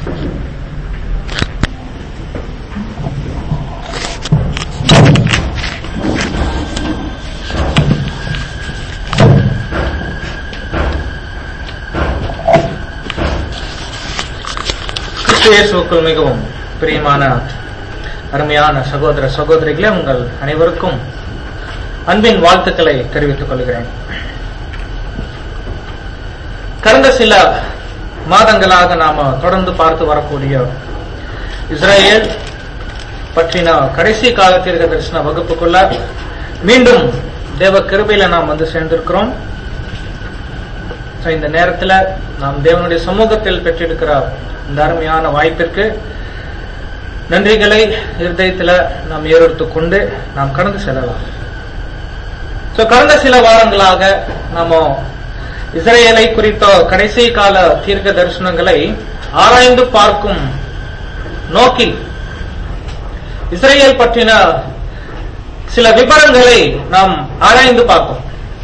கிறிஸ்து இயேசுவுக்குள் மிகவும் பிரியமான அருமையான சகோதர சகோதரிகளே உங்கள் அனைவருக்கும் அன்பின் வாழ்த்துக்களை தெரிவித்துக் கொள்கிறேன் கடந்த சில மாதங்களாக நாம தொடர்ந்து பார்த்து வரக்கூடிய இஸ்ரேல் பற்றின கடைசி கால தீர்க்க தரிசன வகுப்புக்குள்ள மீண்டும் தேவ கிருபையில நாம் வந்து சேர்ந்திருக்கிறோம் So, இந்த நேரத்துல நாம் தேவனுடைய சமூகத்தில் பெற்றிருக்கிற இந்த அருமையான வாய்ப்பிற்கு நன்றிகளை இருதயத்துல நாம் ஏறெடுத்துக் கொண்டு நாம் கடந்து செல்லலாம் So, கடந்த சில வாரங்களாக நாம இஸ்ரேலை குறித்த கடைசி கால தீர்க்க தரிசனங்களை ஆராய்ந்து பார்க்கும் நோக்கி இஸ்ரேல் பற்றின சில விவரங்களை நாம் ஆராய்ந்து பார்த்தோம்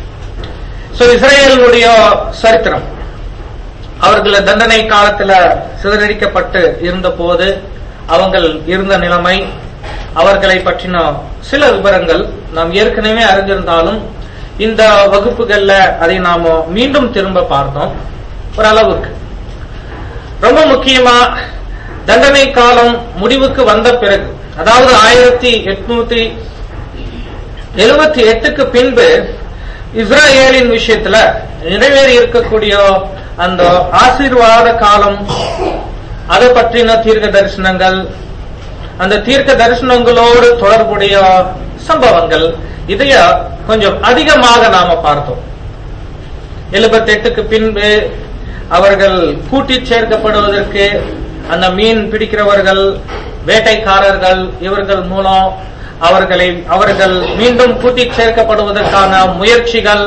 சோ இஸ்ரேலுடைய சரித்திரம் அவர்கள் தண்டனை காலத்துல சிதறடிக்கப்பட்டு இருந்த போது அவங்கள் இருந்த நிலைமை அவர்களை பற்றின சில விவரங்கள் நாம் ஏற்கனவே அறிந்திருந்தாலும் இந்த வகுப்புகள்ல அதை நாம மீண்டும் திரும்ப பார்த்தோம் ஓரளவுக்கு ரொம்ப முக்கியமா தண்டனை காலம் முடிவுக்கு வந்த பிறகு அதாவது ஆயிரத்தி எட்நூத்தி எழுபத்தி எட்டுக்கு பின்பு இஸ்ரேலின் விஷயத்துல நிறைவேறி இருக்கக்கூடிய அந்த ஆசீர்வாத காலம் அதை பற்றின தீர்க்க தரிசனங்கள் அந்த தீர்க்க தரிசனங்களோடு தொடர்புடைய சம்பவங்கள் இதைய கொஞ்சம் அதிகமாக நாம பார்த்தோம் எழுபத்தி எட்டுக்கு பின்பு அவர்கள் கூட்டி சேர்க்கப்படுவதற்கு அந்த மீன் பிடிக்கிறவர்கள் வேட்டைக்காரர்கள் இவர்கள் மூலம் அவர்களை அவர்கள் மீண்டும் கூட்டி சேர்க்கப்படுவதற்கான முயற்சிகள்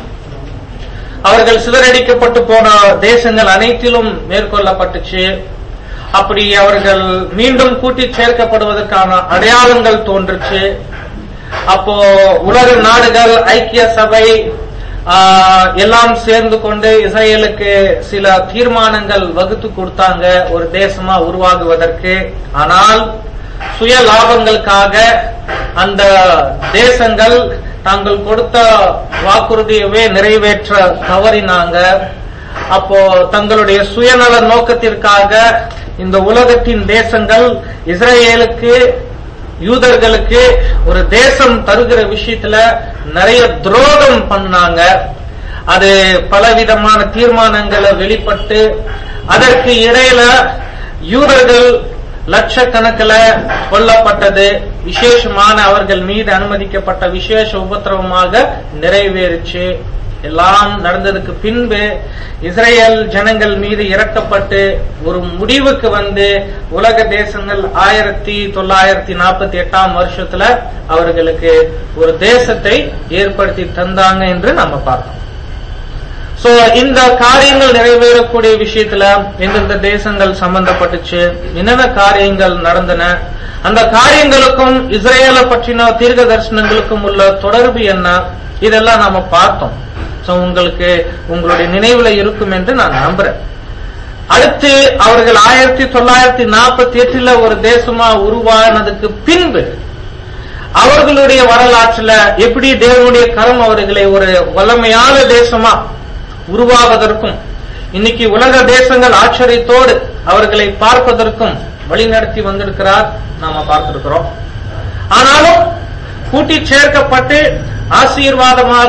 அவர்கள் சிதறடிக்கப்பட்டு போன தேசங்கள் அனைத்திலும் மேற்கொள்ளப்பட்டுச்சு அப்படி அவர்கள் மீண்டும் கூட்டி சேர்க்கப்படுவதற்கான அடையாளங்கள் தோன்றுச்சு அப்போ உலக நாடுகள் ஐக்கிய சபை ஆஹ், எல்லாம் சேர்ந்து கொண்டு இஸ்ரேலுக்கு சில தீர்மானங்கள் வகுத்து கொடுத்தாங்க ஒரு தேசமா உருவாகுவதற்கு ஆனால் சுய லாபங்களுக்காக அந்த தேசங்கள் தாங்கள் கொடுத்த வாக்குறுதியவே நிறைவேற்ற தவறினாங்க அப்போ தங்களுடைய சுயநல நோக்கத்திற்காக இந்த உலகத்தின் தேசங்கள் இஸ்ரேலுக்கு யூதர்களுக்கு ஒரு தேசம் தருகிற விஷயத்துல நிறைய துரோகம் பண்ணாங்க அது பலவிதமான தீர்மானங்களை வெளிப்பட்டு அதற்கு இடையில யூதர்கள் லட்சக்கணக்கில் கொல்லப்பட்டது விசேஷமான அவர்கள் மீது அனுமதிக்கப்பட்ட விசேஷ உபத்திரவமாக நிறைவேறுச்சு எல்லாம் நடந்ததுக்கு பின்பு இஸ்ரேல் ஜனங்கள் மீது இறக்கப்பட்டு ஒரு முடிவுக்கு வந்து உலக தேசங்கள் ஆயிரத்தி தொள்ளாயிரத்தி நாற்பத்தி எட்டாம் வருஷத்துல அவர்களுக்கு ஒரு தேசத்தை ஏற்படுத்தி தந்தாங்க என்று நம்ம பார்த்தோம் சோ இந்த காரியங்கள் நிறைவேறக்கூடிய விஷயத்துல எந்தெந்த தேசங்கள் சம்பந்தப்பட்டுச்சு என்னென்ன காரியங்கள் நடந்தன அந்த காரியங்களுக்கும் இஸ்ரேலை பற்றின தீர்க்க தரிசனங்களுக்கும் உள்ள தொடர்பு என்ன இதெல்லாம் நாம பார்த்தோம் சோ உங்களுக்கு உங்களுடைய நினைவுல இருக்கும் என்று நான் நம்புறேன் அடுத்து அவர்கள் ஆயிரத்தி தொள்ளாயிரத்தி நாற்பத்தி எட்டுல ஒரு தேசமா உருவானதுக்கு பின்பு அவர்களுடைய வரலாற்றுல எப்படி தேவனுடைய கரம் அவர்களை ஒரு வல்லமையான தேசமா உருவாவதற்கும் இன்னைக்கு உலக தேசங்கள் ஆச்சரியத்தோடு அவர்களை பார்ப்பதற்கும் வழிநடத்தி வந்திருக்கிறார் நாம பார்த்திருக்கிறோம் ஆனாலும் கூட்டி சேர்க்கப்பட்டு ஆசீர்வாதமாக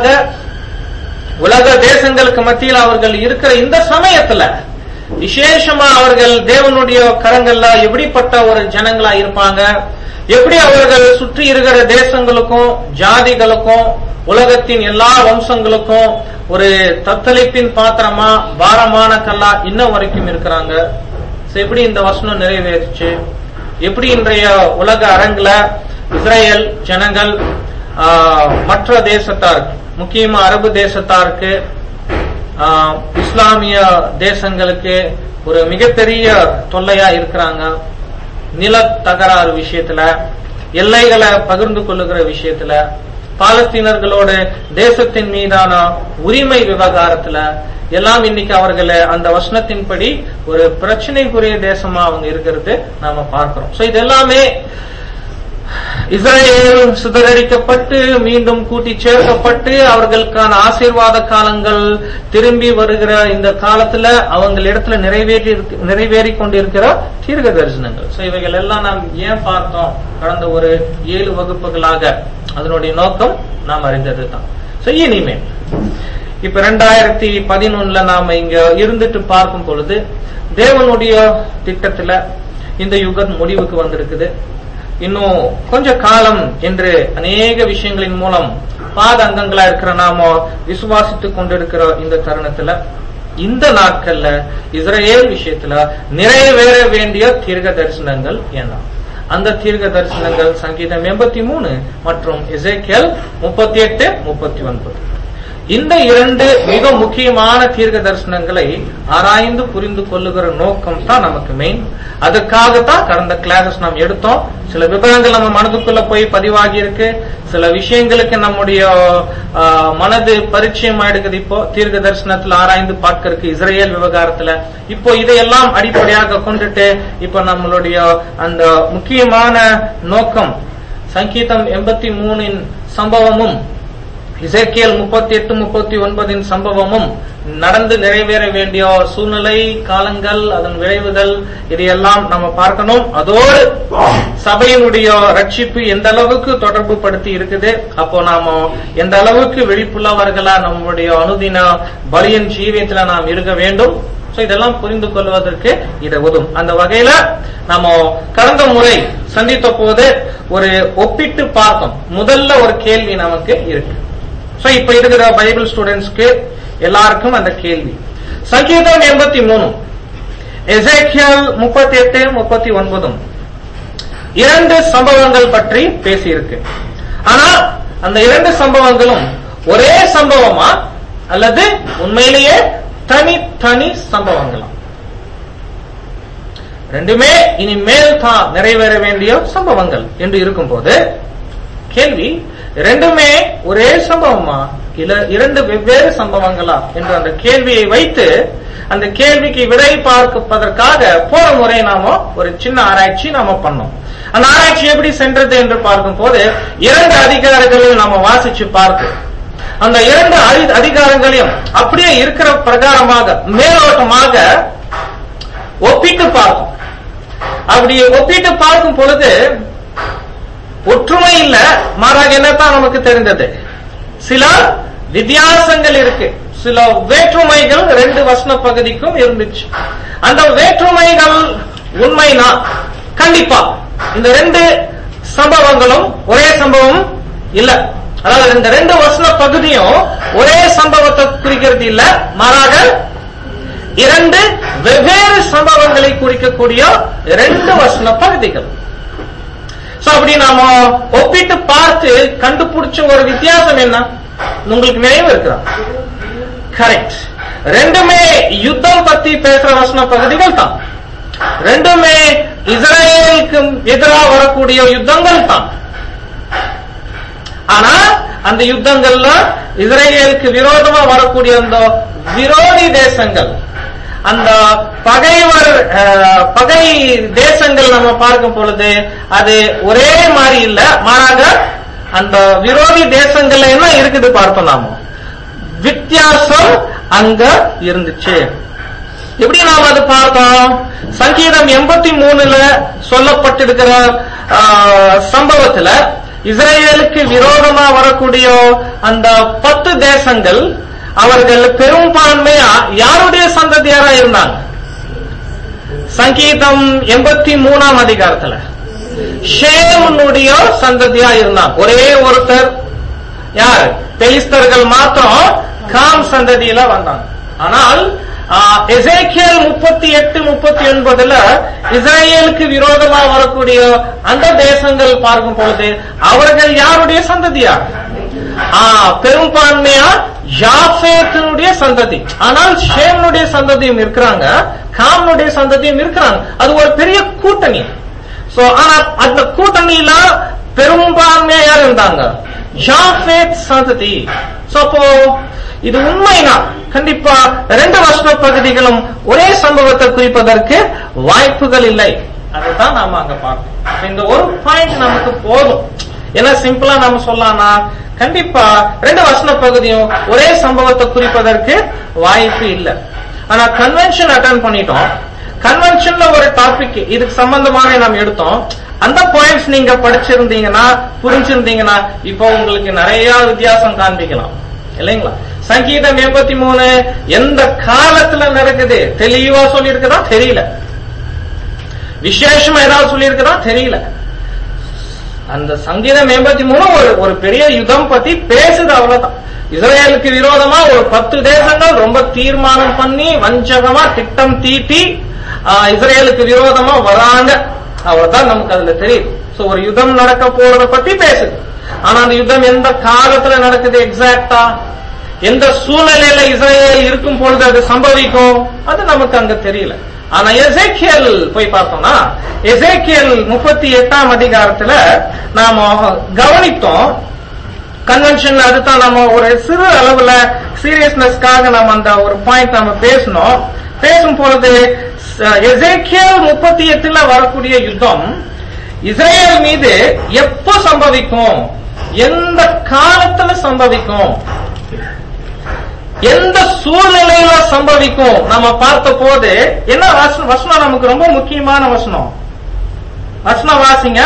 உலக தேசங்களுக்கு மத்தியில் அவர்கள் இருக்கிற இந்த சமயத்துல விசேஷமா அவர்கள் தேவனுடைய கரங்கள்ல எப்படிப்பட்ட ஒரு ஜனங்களா இருப்பாங்க எப்படி அவர்கள் சுற்றி இருக்கிற தேசங்களுக்கும் ஜாதிகளுக்கும் உலகத்தின் எல்லா வம்சங்களுக்கும் ஒரு தத்தளிப்பின் பாத்திரமா பாரமான கல்லா இன்ன வரைக்கும் இருக்கிறாங்க So, எப்படி இந்த வசனம் நிறைவேறுச்சு எப்படி இன்றைய உலக அரங்குல இஸ்ரேல் ஜனங்கள் ஆஹ், மற்ற தேசத்தாருக்கு முக்கியமா அரபு தேசத்தாருக்கு ஆஹ், இஸ்லாமிய தேசங்களுக்கு ஒரு மிகப்பெரிய தொல்லையா இருக்கிறாங்க நில தகராறு விஷயத்துல எல்லைகளை பகிர்ந்து கொள்ளுகிற விஷயத்துல பாலஸ்தீனர்களோட தேசத்தின் மீதான உரிமை விவகாரத்துல எல்லாம் இன்னைக்கு அவர்களை அந்த வசனத்தின்படி ஒரு பிரச்சனைக்குரிய தேசமா அவங்க இருக்கிறது நாம பார்க்கிறோம் சோ இது எல்லாமே இஸ்ரேல் சிதறடிக்கப்பட்டு மீண்டும் கூட்டி சேர்க்கப்பட்டு அவர்களுக்கான ஆசீர்வாத காலங்கள் திரும்பி வருகிற இந்த காலத்துல அவங்களிடத்துல நிறைவேறி இருக்கு- நிறைவேறி கொண்டிருக்கிற தீர்க்க தரிசனங்கள் சோ இவைகள் எல்லாம் நாம் ஏன் பார்த்தோம் கடந்த ஒரு ஏழு வகுப்புகளாக அதனுடைய நோக்கம் நாம் அறிந்தது தான் சோ இனிமேல் இப்ப ரெண்டாயிரத்தி பதினொன்னுல நாம இங்க இருந்துட்டு பார்க்கும் பொழுது தேவனுடைய திட்டத்துல இந்த யுகம் முடிவுக்கு வந்திருக்குது இன்னும் கொஞ்ச காலம் என்று அநேக விஷயங்களின் மூலம் பாத அங்கங்களா இருக்கிற நாம விசுவாசித்துக் கொண்டிருக்கிற இந்த தருணத்துல இந்த நாட்கள்ல இஸ்ரேல் விஷயத்துல நிறைவேற வேண்டிய தீர்க்க தரிசனங்கள் என்ன அந்த தீர்க்க தரிசனங்கள் சங்கீதம் எண்பத்தி மூணு மற்றும் இசைக்கேல் முப்பத்தி எட்டு முப்பத்தி ஒன்பது இந்த இரண்டு மிக முக்கியமான தீர்க்க தரிசனங்களை ஆராய்ந்து புரிந்து கொள்ளுகிற நோக்கம் தான் நமக்கு மெயின் அதுக்காகத்தான் கடந்த கிளாஸஸ் நாம் எடுத்தோம் சில விவரங்கள் நம்ம மனதுக்குள்ள போய் பதிவாகி இருக்கு சில விஷயங்களுக்கு நம்முடைய ஆ, மனது பரிச்சயம் ஆயிடுக்குது இப்போ தீர்க்க தரிசனத்துல ஆராய்ந்து பார்க்கறதுக்கு இஸ்ரேல் விவகாரத்துல இப்போ இதையெல்லாம் அடிப்படையாக கொண்டுட்டு இப்போ நம்மளுடைய அந்த முக்கியமான நோக்கம் சங்கீதம் எண்பத்தி மூணின் சம்பவமும் இசைக்கியல் முப்பத்தி எட்டு முப்பத்தி ஒன்பதின் சம்பவமும் நடந்து நிறைவேற வேண்டிய சூழ்நிலை காலங்கள் அதன் விளைவுகள் இதையெல்லாம் நம்ம பார்க்கணும் அதோடு சபையினுடைய ரட்சிப்பு எந்த அளவுக்கு தொடர்பு படுத்தி இருக்குது அப்போ நாம எந்த அளவுக்கு விழிப்புள்ளவர்களா நம்முடைய அனுதின பலியின் ஜீவியத்துல நாம் இருக்க வேண்டும் சோ இதெல்லாம் புரிந்து கொள்வதற்கு இது உதவும் அந்த வகையில நம்ம கடந்த முறை சந்தித்த போது ஒரு ஒப்பிட்டு பார்த்தோம் முதல்ல ஒரு கேள்வி நமக்கு இருக்கு சோ இப்ப இருக்கிற பைபிள் ஸ்டூடெண்ட்ஸ்க்கு எல்லாருக்கும் அந்த கேள்வி சங்கீதம் எண்பத்தி மூணு எசேக்கியல் முப்பத்தி எட்டு முப்பத்தி ஒன்பதும் இரண்டு சம்பவங்கள் பற்றி பேசியிருக்கு ஆனா அந்த இரண்டு சம்பவங்களும் ஒரே சம்பவமா அல்லது உண்மையிலேயே தனி தனி சம்பவங்களா ரெண்டுமே இனிமேல் தான் நிறைவேற வேண்டிய சம்பவங்கள் என்று இருக்கும்போது கேள்வி ரெண்டுமே ஒரே சம்பவமா இல்ல இரண்டு வெவ்வேறு சம்பவங்களா என்ற அந்த கேள்வியை வைத்து அந்த கேள்விக்கு விடை பார்ப்பதற்காக போன முறை நாம ஒரு சின்ன ஆராய்ச்சி நாம பண்ணோம் அந்த ஆராய்ச்சி எப்படி சென்றது என்று பார்க்கும் போது இரண்டு அதிகாரங்களையும் நாம வாசிச்சு பார்த்து அந்த இரண்டு அதி- அதிகாரங்களையும் அப்படியே இருக்கிற பிரகாரமாக மேலோட்டமாக ஒப்பிட்டு பார்க்கும் அப்படி ஒப்பிட்டு பார்க்கும் பொழுது ஒற்றுமை இல்ல மாறாக என்னத்தான் நமக்கு தெரிந்தது சில வித்தியாசங்கள் இருக்கு சில வேற்றுமைகள் ரெண்டு வசன பகுதிக்கும் இருந்துச்சு அந்த வேற்றுமைகள் உண்மைனா கண்டிப்பா இந்த ரெண்டு சம்பவங்களும் ஒரே சம்பவம் இல்ல அதாவது இந்த ரெண்டு வசன பகுதியும் ஒரே சம்பவத்தை குறிக்கிறது இல்ல மாறாக இரண்டு வெவ்வேறு சம்பவங்களை குறிக்கக்கூடிய இரண்டு வசன பகுதிகள் சோ அப்படி நாம ஒப்பிட்டு பார்த்து கண்டுபிடிச்ச ஒரு வித்தியாசம் என்ன உங்களுக்கு நினைவு இருக்கிறா கரெக்ட் ரெண்டுமே யுத்தம் பத்தி பேசுற வசன பகுதிகள் தான் ரெண்டுமே இஸ்ரேலுக்கு எதிராக வரக்கூடிய யுத்தங்கள் தான் ஆனா அந்த யுத்தங்கள்ல இஸ்ரேலுக்கு விரோதமா வரக்கூடிய அந்த விரோதி தேசங்கள் அந்த பகைவர் அஹ், பகை தேசங்கள் நம்ம பார்க்கும் பொழுது அது ஒரே மாதிரி இல்ல மாறாக அந்த விரோதி தேசங்கள்ல என்ன இருக்குது பார்த்தோம் நாம வித்தியாசம் அங்க இருந்துச்சு எப்படி நாம் அது பார்த்தோம் சங்கீதம் எண்பத்தி மூணுல சொல்லப்பட்டிருக்கிற ஆஹ், சம்பவத்துல இஸ்ரேலுக்கு விரோதமா வரக்கூடிய அந்த பத்து தேசங்கள் அவர்கள் பெரும்பான்மையா யாருடைய சந்ததியாரா இருந்தாங்க சங்கீதம் எண்பத்தி மூணாம் அதிகாரத்துல ஷேமுடைய சந்ததியா இருந்தாங்க ஒரே ஒருத்தர் யார் பெலிஸ்தர்கள் மாத்திரம் காம் சந்ததியில வந்தாங்க ஆனால் எசேக்கியல் முப்பத்தி எட்டு முப்பத்தி ஒன்பதுல இஸ்ரேலுக்கு விரோதமா வரக்கூடிய அந்த தேசங்கள் பார்க்கும் பொழுது அவர்கள் யாருடைய சந்ததியா ஆ, பெரும்பான்மையா யாஃபேத்தினுடைய சந்ததி ஆனால் ஷேம்னுடைய சந்ததியும் இருக்கிறாங்க காம்னுடைய சந்ததியும் இருக்கிறாங்க அது ஒரு பெரிய கூட்டணி சோ ஆனா அந்த கூட்டணியில பெரும்பான்மையா யார் இருந்தாங்க யாஃபேத் சந்ததி So, அப்போ இது உண்மைனா கண்டிப்பா ரெண்டு வருஷ பகுதிகளும் ஒரே சம்பவத்தை குறிப்பதற்கு வாய்ப்புகள் இல்லை அதுதான் நாம அங்க பார்க்கணும் இந்த ஒரு பாயிண்ட் நமக்கு போதும் என்ன சிம்பிளா நம்ம சொல்லலாம்னா கண்டிப்பா ரெண்டு வசன பகுதியும் ஒரே சம்பவத்தை குறிப்பதற்கு வாய்ப்பு இல்லை ஆனா கன்வென்ஷன் அட்டன் பண்ணிட்டோம் கன்வென்ஷன்ல ஒரு டாபிக் இதுக்கு சம்பந்தமாக நாம் எடுத்தோம் அந்த பாயிண்ட்ஸ் நீங்க படிச்சிருந்தீங்கன்னா புரிஞ்சிருந்தீங்கன்னா இப்போ உங்களுக்கு நிறைய வித்தியாசம் காண்பிக்கலாம் இல்லைங்களா சங்கீதம் எண்பத்தி மூணு எந்த காலத்துல நடக்குது தெளிவா சொல்லியிருக்கதா தெரியல விசேஷமா ஏதாவது சொல்லியிருக்கதா தெரியல அந்த சங்கீதம் எண்பத்தி மூணு ஒரு ஒரு பெரிய யுத்தம் பத்தி பேசுது அவ்வளவுதான் இஸ்ரேலுக்கு விரோதமா ஒரு பத்து தேசங்கள் ரொம்ப தீர்மானம் பண்ணி வஞ்சகமா திட்டம் தீட்டி ஆஹ், இஸ்ரேலுக்கு விரோதமா வராங்க அவ்வளவுதான் நமக்கு அதுல தெரியுது சோ ஒரு யுத்தம் நடக்க போறத பத்தி பேசுது ஆனா அந்த யுத்தம் எந்த காலத்துல நடக்குது எக்ஸாக்டா எந்த சூழ்நிலையில இஸ்ரேல் இருக்கும் பொழுது அது சம்பவிக்கும் அது நமக்கு அங்க தெரியல ஆனா எசேக்கியல் போய் பார்த்தோம்னா எசேக்கியல் முப்பத்தி எட்டாம் அதிகாரத்துல நாம கவனித்தோம் கன்வென்ஷன் அதுதான் நம்ம ஒரு சிறு அளவுல சீரியஸ்னஸ்க்காக நம்ம அந்த ஒரு பாயிண்ட் நம்ம பேசணும் பேசும் பொழுது எசேக்கியல் முப்பத்தி எட்டுல வரக்கூடிய யுத்தம் இஸ்ரேல் மீது எப்போ சம்பவிக்கும் எந்த காலத்துல சம்பவிக்கும் எந்த சூழ்நிலையில சம்பவிக்கும் நம்ம பார்த்த போது என்ன வசனம் வசனம் நமக்கு ரொம்ப முக்கியமான வசனம் வசனம் வாசிங்க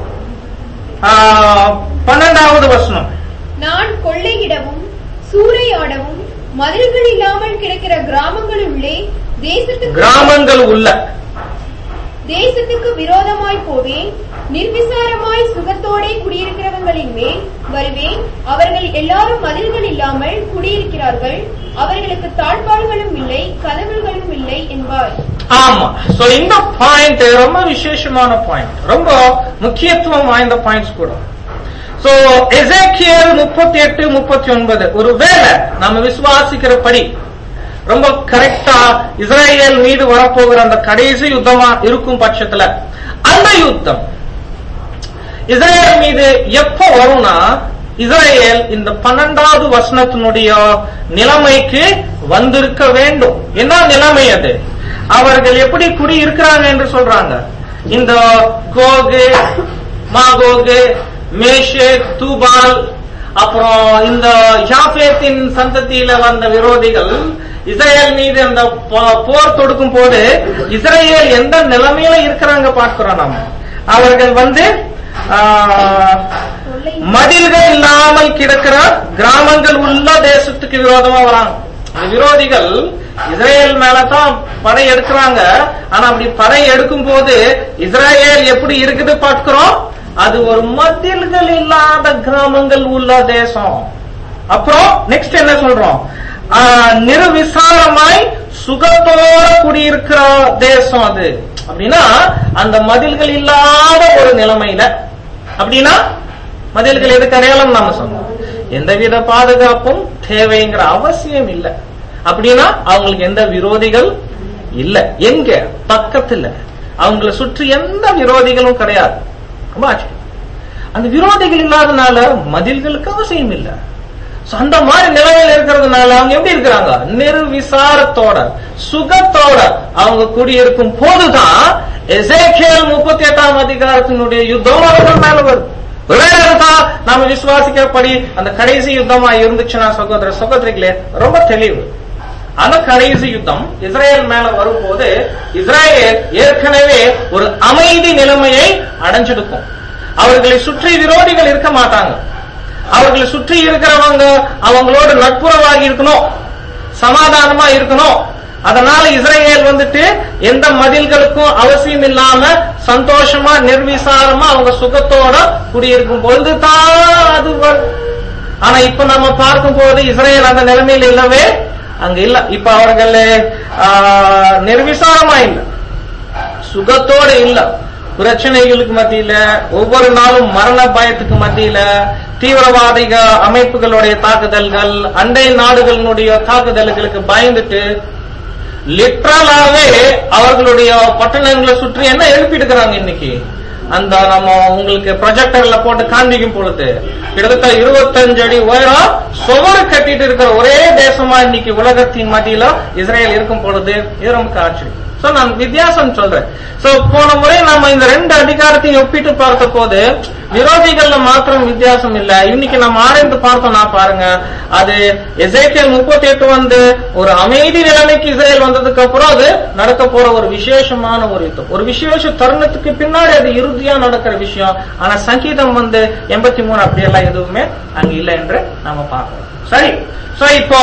ஆ, பன்னெண்டாவது வசனம் நான் கொள்ளையிடவும் சூறையாடவும் மதில்கள் இல்லாமல் கிடக்கிற கிராமங்களுள்ளே தேசத்துக்கு கிராமங்கள் உள்ள தேசத்துக்கு விரோதமாய் போவேன் நிர்விசாரமாய் சுகத்தோடே குடியிருக்கிறவங்களின் மேல் வருவேன் அவர்கள் எல்லாரும் மதில்கள் இல்லாமல் குடியிருக்கிறார்கள் அவர்களுக்கு தாழ்பாள்களும் இல்லை கதவுகளும் இல்லை என்பார் ஆமா சோ இந்த பாயிண்ட் ரொம்ப விசேஷமான பாயிண்ட் ரொம்ப முக்கியத்துவம் வாய்ந்த பாயிண்ட்ஸ் கூட சோ எசேக்கியல் முப்பத்தி எட்டு முப்பத்தி ஒன்பது ஒரு வேலை நம்ம விசுவாசிக்கிறபடி ரொம்ப கரெக்டா இஸ்ரேல் மீது வரப்போகிற அந்த கடைசி யுத்தமா இருக்கும் பட்சத்துல அந்த யுத்தம் இஸ்ரேல் மீது எப்போ வரும்னா இஸ்ரேல் இந்த பன்னெண்டாவது வசனத்தினுடைய நிலைமைக்கு வந்திருக்க வேண்டும் என்ன நிலைமை அது அவர்கள் எப்படி குடி இருக்கிறாங்க என்று சொல்றாங்க இந்த கோகு மாகோகு மேஷே தூபால் அப்புறம் இந்த யாபேத்தின் சந்ததியில வந்த விரோதிகள் இஸ்ரேல் மீது அந்த போ- போர் தொடுக்கும் போது இஸ்ரேல் எந்த நிலைமையில இருக்கிறாங்க பார்க்கிறோம் நாம அவர்கள் வந்து ஆஹ், கொள்ளை மதில்கள் இல்லாமல் கிடக்கிற கிராமங்கள் உள்ள தேசத்துக்கு விரோதமா வராங்க இந்த விரோதிகள் இஸ்ரேல் மேலதான் படை எடுக்கிறாங்க ஆனா அப்படி படை எடுக்கும் போது இஸ்ரேல் எப்படி இருக்குது பார்க்கிறோம் அது ஒரு மதில்கள் இல்லாத கிராமங்கள் உள்ள தேசம் அப்புறம் நெக்ஸ்ட் என்ன சொல்றோம் ஆஹ், நிர்விசாரமாய் சுகத்தோட குடியிருக்கிற தேசம் அது அப்படின்னா அந்த மதில்கள் இல்லாத ஒரு நிலைமையில அப்படின்னா மதில்கள் எதுக்கு அடையாளம் நாம சொன்னோம் எந்தவித பாதுகாப்பும் தேவைங்கிற அவசியம் இல்லை அப்படின்னா அவங்களுக்கு எந்த விரோதிகள் இல்ல எங்க பக்கத்துல அவங்கள சுற்றி எந்த விரோதிகளும் கிடையாது ரொம்ப ஆச்சரியம் அந்த விரோதிகள் இல்லாதனால மதில்களுக்கு அவசியம் இல்லை So, அந்த மாதிரி நிலைமையில இருக்கிறதுனால அவங்க எப்படி இருக்கிறாங்க நிர்விசாரத்தோட சுகத்தோட அவங்க குடியிருக்கும் போதுதான் எசேக்கியேல் முப்பத்தி எட்டாம் அதிகாரத்தினுடைய யுத்தம் அவர்கள் மேல வருது ஒருவேளை தான் நாம விசுவாசிக்கப்படி அந்த கடைசி யுத்தமா இருந்துச்சுன்னா சகோதர சகோதரிகளே ரொம்ப தெளிவு அந்த கடைசி யுத்தம் இஸ்ரேல் மேல வரும்போது இஸ்ரேல் ஏற்கனவே ஒரு அமைதி நிலைமையை அடைஞ்சிருக்கும் அவர்களை சுற்றி விரோதிகள் இருக்க மாட்டாங்க அவர்களை சுற்றி இருக்கிறவங்க அவங்களோட நட்புறவாகி இருக்கணும் சமாதானமா இருக்கணும் அதனால இஸ்ரேல் வந்துட்டு எந்த மதில்களுக்கும் அவசியம் இல்லாம சந்தோஷமா நிர்விசாரமா அவங்க சுகத்தோட குடியிருக்கும் பொழுது தான் அது வரும் ஆனா இப்ப நம்ம பார்க்கும் போது இஸ்ரேல் அந்த நிலைமையில் இல்லவே அங்க இல்ல இப்ப அவர்கள் ஆஹ், நிர்விசாரமா இல்ல சுகத்தோட இல்ல பிரச்சனைகளுக்கு மத்தியில ஒவ்வொரு நாளும் மரண பயத்துக்கு மத்தியில தீவிரவாதிக அமைப்புகளுடைய தாக்குதல்கள் அண்டை நாடுகளினுடைய தாக்குதல்களுக்கு பயந்துட்டு லிட்ரலாவே அவர்களுடைய பட்டணங்களை சுற்றி என்ன எழுப்பிட்டு இருக்கிறாங்க இன்னைக்கு அந்த நம்ம உங்களுக்கு ப்ரொஜெக்டர்ல போட்டு காண்பிக்கும் பொழுது கிட்டத்தட்ட இருபத்தஞ்சு அடி உயரம் சுவரு கட்டிட்டு இருக்கிற ஒரே தேசமா இன்னைக்கு உலகத்தின் மத்தியில இஸ்ரேல் இருக்கும் பொழுது இது ரொம்ப ஆச்சரியம் சோ நான் வித்தியாசம் சொல்றேன் சோ போன முறை நம்ம இந்த ரெண்டு அதிகாரத்தையும் ஒப்பிட்டு பார்த்த போது விரோதிகள்ல மாத்திரம் வித்தியாசம் இல்ல இன்னைக்கு நம்ம ஆராய்ந்து பார்த்தோம்னா பாருங்க அது எசேக்கியல் முப்பத்தி எட்டு வந்து ஒரு அமைதி நிலைமைக்கு இஸ்ரேல் வந்ததுக்கு அப்புறம் அது நடக்க போற ஒரு விசேஷமான ஒரு யுத்தம் ஒரு விசேஷ தருணத்துக்கு பின்னாடி அது இறுதியா நடக்கிற விஷயம் ஆனா சங்கீதம் வந்து எண்பத்தி மூணு அப்படியெல்லாம் எதுவுமே அங்க இல்லை என்று நாம பார்க்கிறோம் சரி சோ இப்போ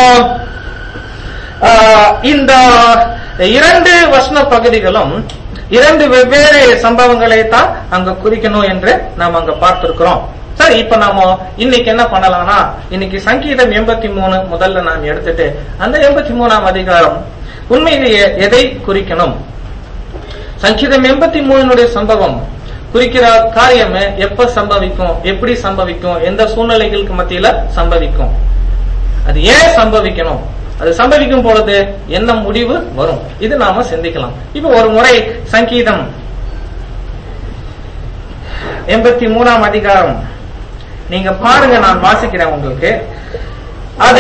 ஆஹ் இந்த இரண்டு வசன பகுதிகளும் இரண்டு வெவ்வேறு சம்பவங்களை தான் அங்க குறிக்கணும் என்று நாம் அங்க பார்த்திருக்கிறோம் சரி இப்ப நாம இன்னைக்கு என்ன பண்ணலாம்னா இன்னைக்கு சங்கீதம் எண்பத்தி மூணு முதல்ல நான் எடுத்துட்டு அந்த எண்பத்தி மூணாம் அதிகாரம் உண்மையிலேயே எதை குறிக்கணும் சங்கீதம் எண்பத்தி மூணுடைய சம்பவம் குறிக்கிற காரியம் எப்ப சம்பவிக்கும் எப்படி சம்பவிக்கும் எந்த சூழ்நிலைகளுக்கு மத்தியில சம்பவிக்கும் அது ஏன் சம்பவிக்கணும் அது சம்பவிக்கும் பொழுது என்ன முடிவு வரும் இது நாம சிந்திக்கலாம் இப்ப ஒரு முறை சங்கீதம் எண்பத்தி மூணாம் அதிகாரம் நீங்க பாருங்க நான் வாசிக்கிறேன் உங்களுக்கு அது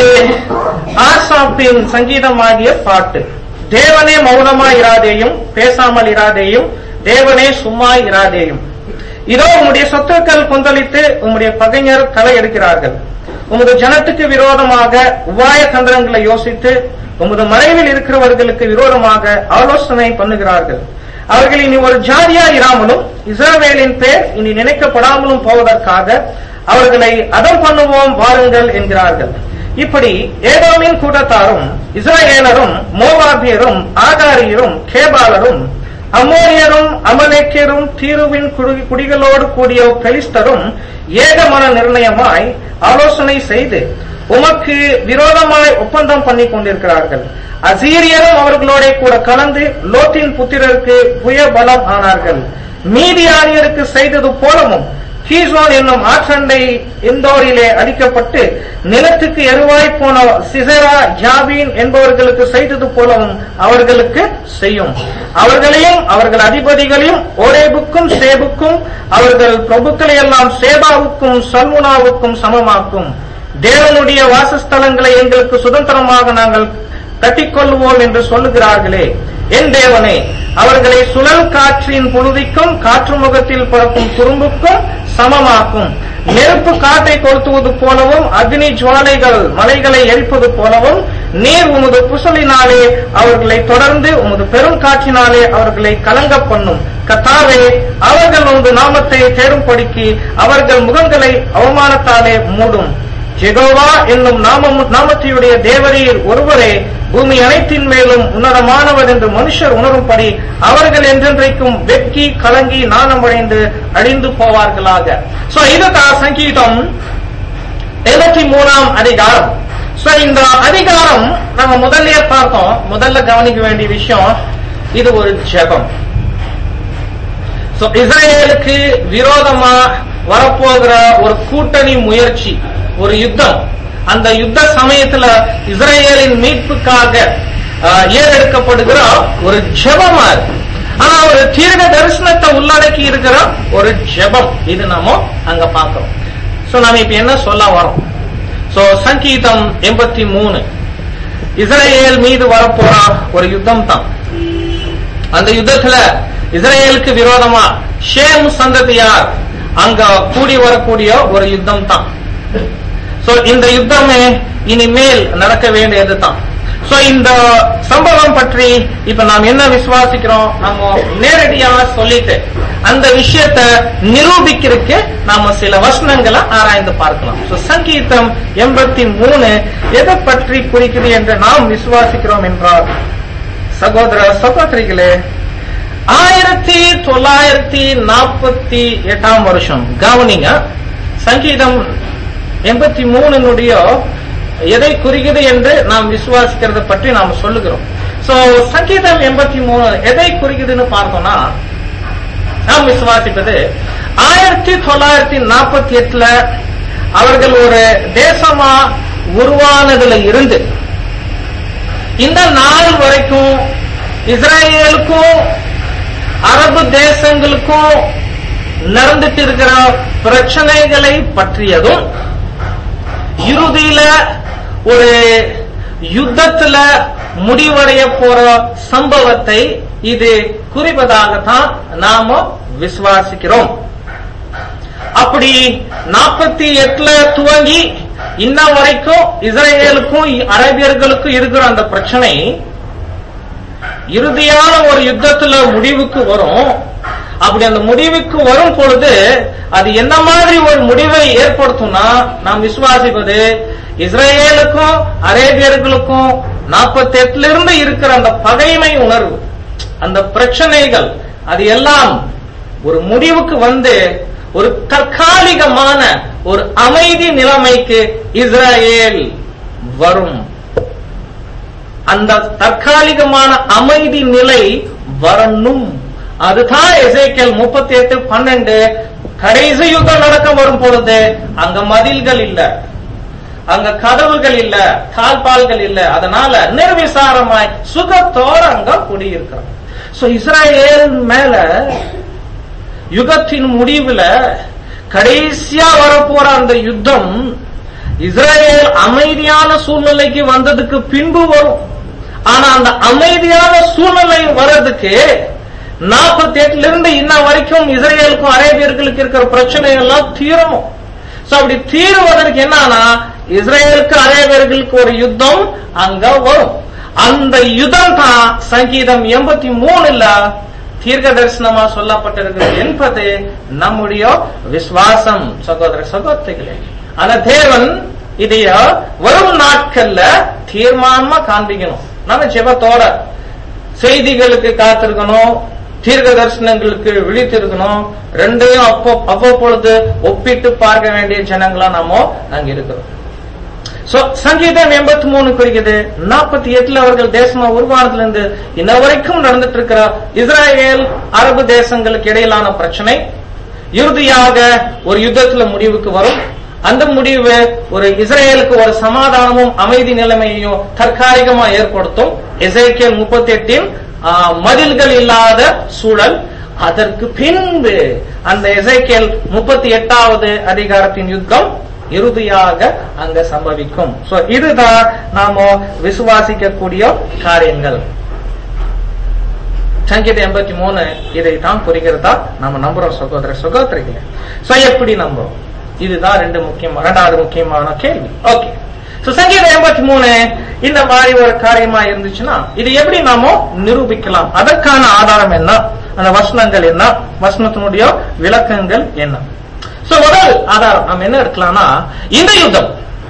ஆசாப்பின் சங்கீதமாகிய பாட்டு தேவனே மௌனமா இராதேயும் பேசாமல் இராதேயும் தேவனே சும்மா இராதேயும் இதோ உம்முடைய சொத்துக்கள் கொந்தளித்து உம்முடைய பகைஞர் களை எடுக்கிறார்கள் உமது ஜனத்துக்கு விரோதமாக உபாய தந்திரங்களை யோசித்து உமது மறைவில் இருக்கிறவர்களுக்கு விரோதமாக ஆலோசனை பண்ணுகிறார்கள் அவர்கள் இனி ஒரு ஜாதியா இராமலும் இஸ்ரவேலின் பேர் இனி நினைக்கப்படாமலும் போவதற்காக அவர்களை அதம் பண்ணுவோம் வாருங்கள் என்கிறார்கள் இப்படி ஏதோமின் கூட்டத்தாரும் இஸ்ரவேலரும் மோவாபியரும் ஆகாரியரும் கேபாலரும் அம்மோனியரும் அமலேக்கியரும் தீருவின் குடி- குடிகளோடு கூடிய பெலிஸ்தரும் ஏகமன நிர்ணயமாய் ஆலோசனை செய்து உமக்கு விரோதமாய் ஒப்பந்தம் பண்ணி கொண்டிருக்கிறார்கள் அசீரியரும் அவர்களோட கூட கலந்து லோத்தின் புத்திரருக்கு புய பலம் ஆனார்கள் மீதியானியருக்கு செய்தது போலவும் கீசோன் என்னும் ஆற்றண்டை இந்தோரிலே அடிக்கப்பட்டு நிலத்துக்கு எருவாய் போன சிசரா ஜாபீன் என்பவர்களுக்கு செய்தது போலவும் அவர்களுக்கு செய்யும் அவர்களையும் அவர்கள் அதிபதிகளையும் ஓரேபுக்கும் சேபுக்கும் அவர்கள் பிரபுக்களை எல்லாம் சேபாவுக்கும் சல்முனாவுக்கும் சமமாக்கும் தேவனுடைய வாசஸ்தலங்களை எங்களுக்கு சுதந்திரமாக நாங்கள் கட்டிக்கொள்வோம் என்று சொல்லுகிறார்களே என் தேவனே அவர்களை சுழல் காற்றின் புழுதிக்கும் காற்று முகத்தில் பறக்கும் துரும்புக்கும் சமமாக்கும் நெருப்பு காற்றை கொளுத்துவது போலவும் அக்னி ஜுவாலைகள் மலைகளை எரிப்பது போலவும் நீர் உமது புசலினாலே அவர்களை தொடர்ந்து உமது பெரும் காற்றினாலே அவர்களை கலங்க பண்ணும் கத்தாவே அவர்கள் உமது நாமத்தை தேடும்படிக்கு அவர்கள் முகங்களை அவமானத்தாலே மூடும் ஜெகோவா என்னும் நாமம் நாமத்தையுடைய தேவரீர் ஒருவரே பூமி அனைத்தின் மேலும் உன்னதமானவர் என்று மனுஷர் உணரும்படி அவர்கள் என்றென்றைக்கும் வெட்கி கலங்கி நாணமடைந்து அழிந்து போவார்களாக சோ இதுதான் சங்கீதம் எழுபத்தி மூணாம் அதிகாரம் சோ இந்த அதிகாரம் நம்ம முதல்லயே பார்த்தோம் முதல்ல கவனிக்க வேண்டிய விஷயம் இது ஒரு ஜெபம் சோ இஸ்ரேலுக்கு விரோதமா வரப்போகிற ஒரு கூட்டணி முயற்சி ஒரு யுத்தம் அந்த யுத்த சமயத்துல இஸ்ரேலின் மீட்புக்காக ஆஹ், ஏறெடுக்கப்படுகிற ஒரு ஜெபமா இருக்கு ஆனா ஒரு தீர்க்க தரிசனத்தை உள்ளடக்கி இருக்கிற ஒரு ஜெபம் இது நாம அங்க பார்க்கிறோம் சோ நாம இப்ப என்ன சொல்ல வரோம் சோ சங்கீதம் எண்பத்தி மூணு இஸ்ரேல் மீது வரப்போற ஒரு யுத்தம் தான் அந்த யுத்தத்துல இஸ்ரேலுக்கு விரோதமா ஷேம் சந்ததியார் அங்க கூடி வரக்கூடிய ஒரு யுத்தம் தான் சோ இந்த யுத்தமே இனிமேல் நடக்க வேண்டியது தான் சோ இந்த சம்பவம் பற்றி இப்ப நாம் என்ன விசுவாசிக்கிறோம் நம்ம நேரடியா சொல்லிட்டு அந்த விஷயத்த நிரூபிக்கிறதுக்கு நாம சில வசனங்களை ஆராய்ந்து பார்க்கலாம் சோ சங்கீதம் எண்பத்தி மூணு எதை பற்றி குறிக்குது என்று நாம் விசுவாசிக்கிறோம் என்றால் சகோதர சகோதரிகளே ஆயிரத்தி தொள்ளாயிரத்தி நாற்பத்தி எட்டாம் வருஷம் கவனிங்க சங்கீதம் எண்பத்தி மூணுனுடைய எதை குறிக்குது என்று நாம் விசுவாசிக்கிறத பற்றி நாம் சொல்லுகிறோம் சோ சங்கீதம் எண்பத்தி மூணு எதை குறிக்குதுன்னு பார்த்தோம்னா நாம் விசுவாசிப்பது ஆயிரத்தி தொள்ளாயிரத்தி நாற்பத்தி எட்டுல அவர்கள் ஒரு தேசமா உருவானதுல இருந்து இந்த நாள் வரைக்கும் இஸ்ரேலுக்கும் அரபு தேசங்களுக்கும் நடந்துட்டு இருக்கிற பிரச்சனைகளை பற்றியதும் இறுதியில ஒரு யுத்தத்துல முடிவடைய போற சம்பவத்தை இது குறிப்பதாகத்தான் நாம விசுவாசிக்கிறோம் அப்படி நாற்பத்தி எட்டுல துவங்கி இன்ன வரைக்கும் இஸ்ரேலுக்கும் அரேபியர்களுக்கும் இருக்கிற அந்த பிரச்சனை இறுதியான ஒரு யுத்தத்துல முடிவுக்கு வரும் அப்படி அந்த முடிவுக்கு வரும் பொழுது அது என்ன மாதிரி ஒரு முடிவை ஏற்படுத்தும்னா நாம் விசுவாசிப்பது இஸ்ரேலுக்கும் அரேபியர்களுக்கும் நாற்பத்தி எட்டுல இருந்து இருக்கிற அந்த பகைமை உணர்வு அந்த பிரச்சனைகள் அது எல்லாம் ஒரு முடிவுக்கு வந்து ஒரு தற்காலிகமான ஒரு அமைதி நிலைமைக்கு இஸ்ரேல் வரும் அந்த தற்காலிகமான அமைதி நிலை வரணும் அதுதான் எசேக்கியல் முப்பத்தி எட்டு பன்னெண்டு கடைசி யுத்தம் நடக்க வரும் பொழுது அங்க மதில்கள் இல்ல அங்க கதவுகள் இல்ல தாழ்பால்கள் இல்ல அதனால நிர்விசாரமாய் சுகத்தோட அங்க குடியிருக்கிறோம் சோ இஸ்ரேல் மேல யுகத்தின் முடிவுல கடைசியா வரப்போற அந்த யுத்தம் இஸ்ரேல் அமைதியான சூழ்நிலைக்கு வந்ததுக்கு பின்பு வரும் ஆனா அந்த அமைதியான சூழ்நிலை வர்றதுக்கு நாற்பத்தி எட்டுல இருந்து இன்ன வரைக்கும் இஸ்ரேலுக்கும் அரேபியர்களுக்கு இருக்கிற பிரச்சனை எல்லாம் தீரணும் சோ அப்படி தீருவதற்கு என்னன்னா இஸ்ரேலுக்கு அரேபியர்களுக்கு ஒரு யுத்தம் அங்க வரும் அந்த யுத்தம் தான் சங்கீதம் எண்பத்தி மூணுல தீர்க்க தரிசனமா சொல்லப்பட்டிருக்கிறது என்பது நம்முடைய விசுவாசம் சகோதர சகோதரிகளே ஆனா தேவன் இதைய வரும் நாட்கள்ல தீர்மானமா காண்பிக்கணும் நம்ம ஜெபத்தோட செய்திகளுக்கு காத்திருக்கணும் தீர்க்க தரிசனங்களுக்கு விழித்திருக்கணும் ரெண்டையும் அப்போ அவ்வப்பொழுது ஒப்பிட்டு பார்க்க வேண்டிய ஜனங்களா நாம அங்க இருக்கிறோம் சோ சங்கீதம் எண்பத்தி மூணு குறிக்குது நாற்பத்தி எட்டுல அவர்கள் தேசமா உருவானதுல இருந்து இன்ன வரைக்கும் நடந்துட்டு இருக்கிற இஸ்ரேல் அரபு தேசங்களுக்கு இடையிலான பிரச்சனை இறுதியாக ஒரு யுத்தத்துல முடிவுக்கு வரும் அந்த முடிவு ஒரு இஸ்ரேலுக்கு ஒரு சமாதானமும் அமைதி நிலைமையையும் தற்காலிகமா ஏற்படுத்தும் எசேக்கியல் முப்பத்தி எட்டின் மதில்கள் இல்லாத சூழல் அதற்கு பின்பு அந்த எசேக்கியல் முப்பத்தி எட்டாவது அதிகாரத்தின் யுத்தம் இறுதியாக அங்க சம்பவிக்கும் சோ இதுதான் நாம விசுவாசிக்கக்கூடிய காரியங்கள் சங்கீதம் எண்பத்தி மூணு இதை தான் குறிக்கிறதா நம்ம நம்புறோம் சகோதர சகோதரிகளை சோ எப்படி நம்புறோம் இதுதான் ரெண்டு முக்கியமா ரெண்டாவது முக்கியமான கேள்வி ஓகே சோ சங்கீதம் எண்பத்தி மூணு இந்த மாதிரி ஒரு காரியமா இருந்துச்சுன்னா இது எப்படி நாம நிரூபிக்கலாம் அதற்கான ஆதாரம் என்ன அந்த வசனங்கள் என்ன வசனத்தினுடைய விளக்கங்கள் என்ன சோ முதல் ஆதாரம் நம்ம என்ன எடுக்கலாம்னா இந்த யுத்தம்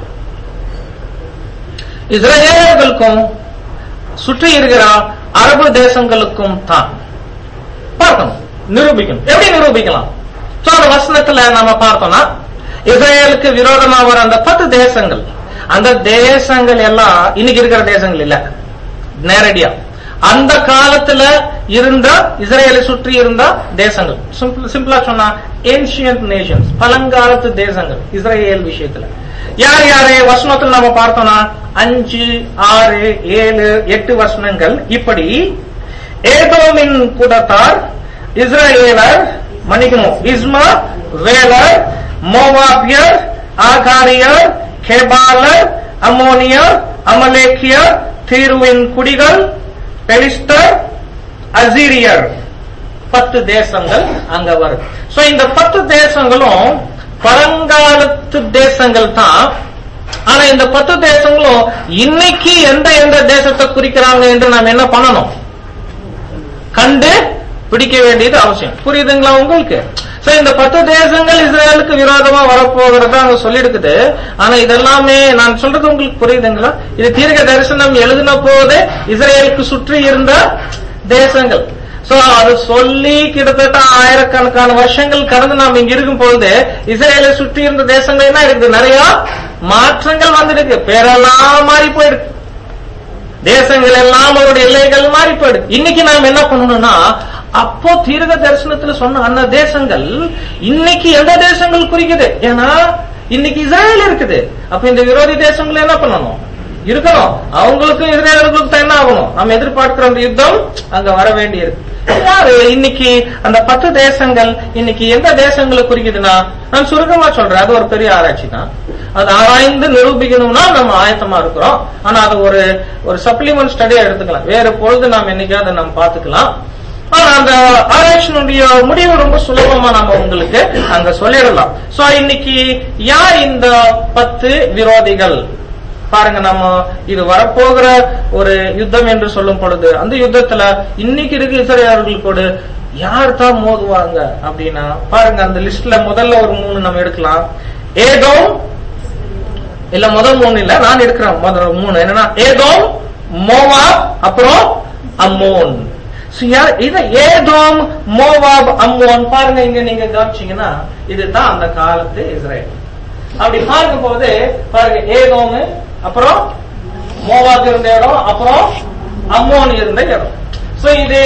இஸ்ரேலர்களுக்கும் சுற்றி இருக்கிற அரபு தேசங்களுக்கும் தான் பார்க்கணும் நிரூபிக்கணும் எப்படி நிரூபிக்கலாம் சோ அந்த வசனத்துல நம்ம பார்த்தோம்னா இஸ்ரேலுக்கு விரோதமா வர அந்த பத்து தேசங்கள் அந்த தேசங்கள் எல்லாம் இன்னைக்கு இருக்கிற தேசங்கள் இல்ல நேரடியா அந்த காலத்துல இருந்த இஸ்ரேலை சுற்றி இருந்த தேசங்கள் சிம்பிளா சொன்னா ஏன்சியன்ட் நேஷன்ஸ் பழங்காலத்து தேசங்கள் இஸ்ரேல் விஷயத்துல யார் யாரு வசனத்தில் நம்ம பார்த்தோம்னா அஞ்சு ஆறு ஏழு எட்டு வசனங்கள் இப்படி ஏதோமின் கூடத்தார் இஸ்ரேலர் மன்னிக்கணும் இஸ்மா வேலர் மோவாபியர் ஆகாரியர் கேபாலர் அமோனியர் அமலேக்கியர் தீருவின் குடிகள் பெலிஸ்டர் அசீரியர் பத்து தேசங்கள் அங்க வரும் சோ இந்த பத்து தேசங்களும் பழங்காலத்து தேசங்கள் தான் ஆனா இந்த பத்து தேசங்களும் இன்னைக்கு எந்த எந்த தேசத்தை குறிக்கிறாங்க என்று நாம் என்ன பண்ணணும் கண்டு பிடிக்க வேண்டியது அவசியம் புரியுதுங்களா உங்களுக்கு சோ இந்த பத்து தேசங்கள் இஸ்ரேலுக்கு விரோதமா வரப்போகிறதா அங்க சொல்லிருக்குது ஆனா இதெல்லாமே நான் சொல்றது உங்களுக்கு புரியுதுங்களா இது தீர்க்க தரிசனம் எழுதின போது இஸ்ரேலுக்கு சுற்றி இருந்த தேசங்கள் சோ அது சொல்லி கிட்டத்தட்ட ஆயிரக்கணக்கான வருஷங்கள் கடந்து நாம் இங்க இருக்கும் பொழுது இஸ்ரேலை சுற்றி இருந்த தேசங்கள் என்ன இருக்குது நிறைய மாற்றங்கள் வந்துருக்கு பேரெல்லாம் மாறி போயிருக்கு தேசங்கள் எல்லாம் அவருடைய எல்லைகள் மாறி போயிடுது இன்னைக்கு நாம் என்ன பண்ணணும்னா அப்போ தீர்க்க தரிசனத்துல சொன்ன அந்த தேசங்கள் இன்னைக்கு எந்த தேசங்கள் குறிக்குது ஏன்னா இன்னைக்கு இஸ்ரேல் இருக்குது அப்ப இந்த விரோதி தேசங்கள் என்ன பண்ணணும் இருக்கணும் அவங்களுக்கும் இஸ்ரேலர்களுக்கும் தான் என்ன ஆகணும் நம்ம எதிர்பார்க்கிற அந்த யுத்தம் அங்க வர வேண்டி இருக்கு யாரு இன்னைக்கு அந்த பத்து தேசங்கள் இன்னைக்கு எந்த தேசங்களை குறிக்குதுன்னா நான் சுருக்கமா சொல்றேன் அது ஒரு பெரிய ஆராய்ச்சி தான் அது ஆராய்ந்து நிரூபிக்கணும்னா நம்ம ஆயத்தமா இருக்கிறோம் ஆனா அது ஒரு ஒரு சப்ளிமெண்ட் ஸ்டடியா எடுத்துக்கலாம் வேற பொழுது நாம் என்னைக்காவது நம்ம பாத்துக்கலாம் ஆனா அந்த ஆராய்ச்சியினுடைய முடிவு ரொம்ப சுலபமா நம்ம உங்களுக்கு அங்க சொல்லிடலாம் சோ இன்னைக்கு யார் இந்த பத்து விரோதிகள் பாருங்க நம்ம இது வரப்போகிற ஒரு யுத்தம் என்று சொல்லும் பொழுது அந்த யுத்தத்துல இன்னைக்கு இருக்கு இஸ்ரேலர்கள் கூட யார் தான் மோதுவாங்க அப்படின்னா பாருங்க அந்த லிஸ்ட்ல முதல்ல ஒரு மூணு நம்ம எடுக்கலாம் ஏதோம் இல்ல முதல் மூணு இல்ல நான் எடுக்கிறேன் முதல் மூணு என்னன்னா ஏதோம் மோவாப் அப்புறம் அம்மோன் So, யார்- இது ஏதோம் மோவாப் அம்மோன் பாருங்க இங்க நீங்க கவனிச்சீங்கன்னா இதுதான் அந்த காலத்து இஸ்ரேல் அப்படி பார்க்கும் போது பாருங்க ஏதோம் அப்புறம் மோவாப் இருந்த இடம் அப்புறம் அம்மோன் இருந்த இடம் சோ இது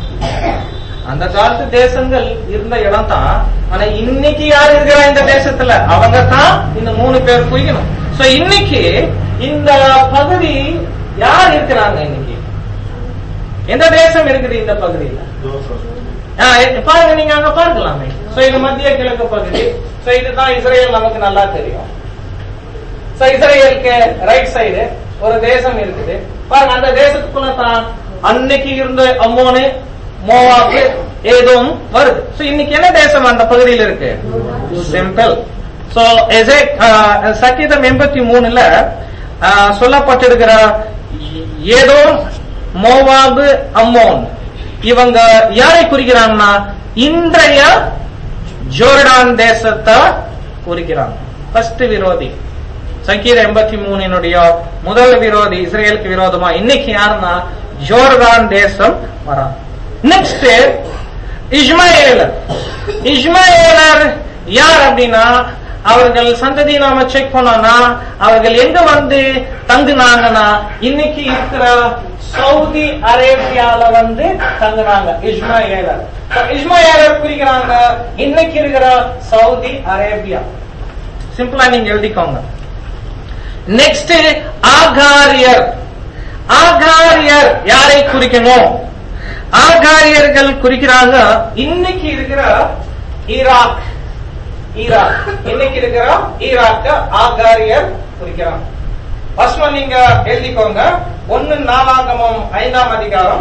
அந்த காலத்து தேசங்கள் இருந்த இடம் தான் ஆனா இன்னைக்கு யார் இருக்கிறா இந்த தேசத்துல அவங்க தான் இந்த மூணு பேர் குறிக்கணும் சோ இன்னைக்கு இந்த பகுதி யார் இருக்கிறாங்க இன்னைக்கு எந்த தேசம் இருக்குது இந்த பகுதியில ஆ, எ- பாருங்க நீங்க அங்க பார்க்கலாமே சோ இது மத்திய கிழக்கு பகுதி சோ இதுதான் இஸ்ரேல் நமக்கு நல்லா தெரியும் சோ இஸ்ரேலுக்கு ரைட் சைடு ஒரு தேசம் இருக்குது பாருங்க அந்த தேசத்துக்குள்ள தான் அன்னைக்கு இருந்த அம்மோனு மோவாப்பு ஏதோம் வருது சோ இன்னைக்கு என்ன தேசம் அந்த பகுதியில் இருக்கு சிம்பிள் சோ எசே சங்கீதம் எண்பத்தி மூணுல ஆ, சொல்லப்பட்டிருக்கிற ஏதோ மோவாபு அம்மோன் இவங்க யாரை குறிக்கிறாங்கன்னா இன்றைய ஜோர்டான் தேசத்தை குறிக்கிறாங்க ஃபர்ஸ்ட் விரோதி சங்கீத எண்பத்தி மூணினுடைய முதல் விரோதி இஸ்ரேலுக்கு விரோதமா இன்னைக்கு யாருன்னா ஜோர்டான் தேசம் வரான் நெக்ஸ்ட் இஸ்மாயிலர் இஸ்மாயிலர் யார் அப்படின்னா அவர்கள் சந்ததி நாம செக் பண்ணோம்னா அவர்கள் எங்க வந்து தங்குனாங்கன்னா இன்னைக்கு இருக்கிற சவுதி அரேபியால வந்து தங்குனாங்க இஸ்மாயிலர் So, இஸ்மாயிலர் குறிக்கிறாங்க இன்னைக்கு இருக்கிற சவுதி அரேபியா சிம்பிளா நீங்க எழுதிக்கோங்க நெக்ஸ்ட் ஆகாரியர் ஆகாரியர் யாரை குறிக்கணும் ஆகாரியர்கள் குறிக்கிறாங்க இன்னைக்கு இருக்கிற ஈராக் ஈராக் இன்னைக்கு இருக்கிற ஈராக்க ஆகாரியர் குறிக்கிறாங்க ஃபர்ஸ்ட் நீங்க எழுதிக்கோங்க ஒன்னு நாலாகமம் ஐந்தாம் அதிகாரம்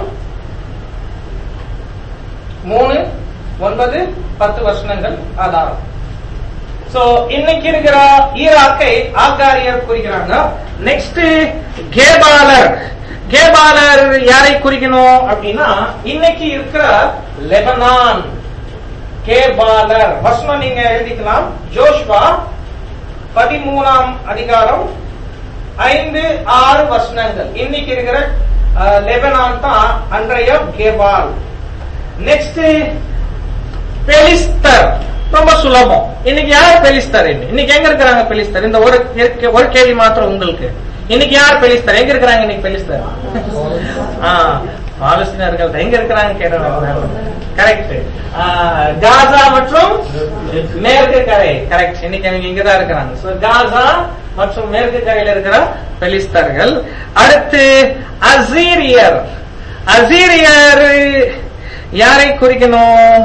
மூணு ஒன்பது பத்து வசனங்கள் ஆதாரம் சோ இன்னைக்கு இருக்கிற ஈராக்கை ஆகாரியர் குறிக்கிறாங்க நெக்ஸ்ட் கேபாலர் கேபாலர் யாரை குறிக்கணும் அப்படின்னா இன்னைக்கு இருக்கிற லெபனான் கேபாலர் வசனம் நீங்க எழுதிக்கலாம் ஜோஷ்வா பதிமூணாம் அதிகாரம் ஐந்து ஆறு வசனங்கள் இன்னைக்கு இருக்கிற அஹ், லெபனான் தான் அன்றைய கேபால் நெக்ஸ்ட் பெலிஸ்தர் ரொம்ப சுலபம் இன்னைக்கு யார் பெலிஸ்தர் இன்னைக்கு? இன்னைக்கு எங்க இருக்கிறாங்க பெலிஸ்தர் இந்த ஒரு கே- ஒரு கேள்வி மாத்திரம் உங்களுக்கு இன்னைக்கு யார் பெலிஸ்தர் எங்க இருக்கிறாங்க இன்னைக்கு பெலிஸ்தர் ஆ, பாலஸ்தீனர்கள் எங்க இருக்கிறாங்க கேட்டாங்க கரெக்ட் காசா மற்றும் மேற்கு கரை கரெக்ட் இன்னைக்கு அவங்க இங்கதான் இருக்கிறாங்க So, காசா மற்றும் மேற்கு கரையில இருக்கிற பெலிஸ்தர்கள் அடுத்து அசீரியர் அசீரியர் யாரை குறிக்கணும்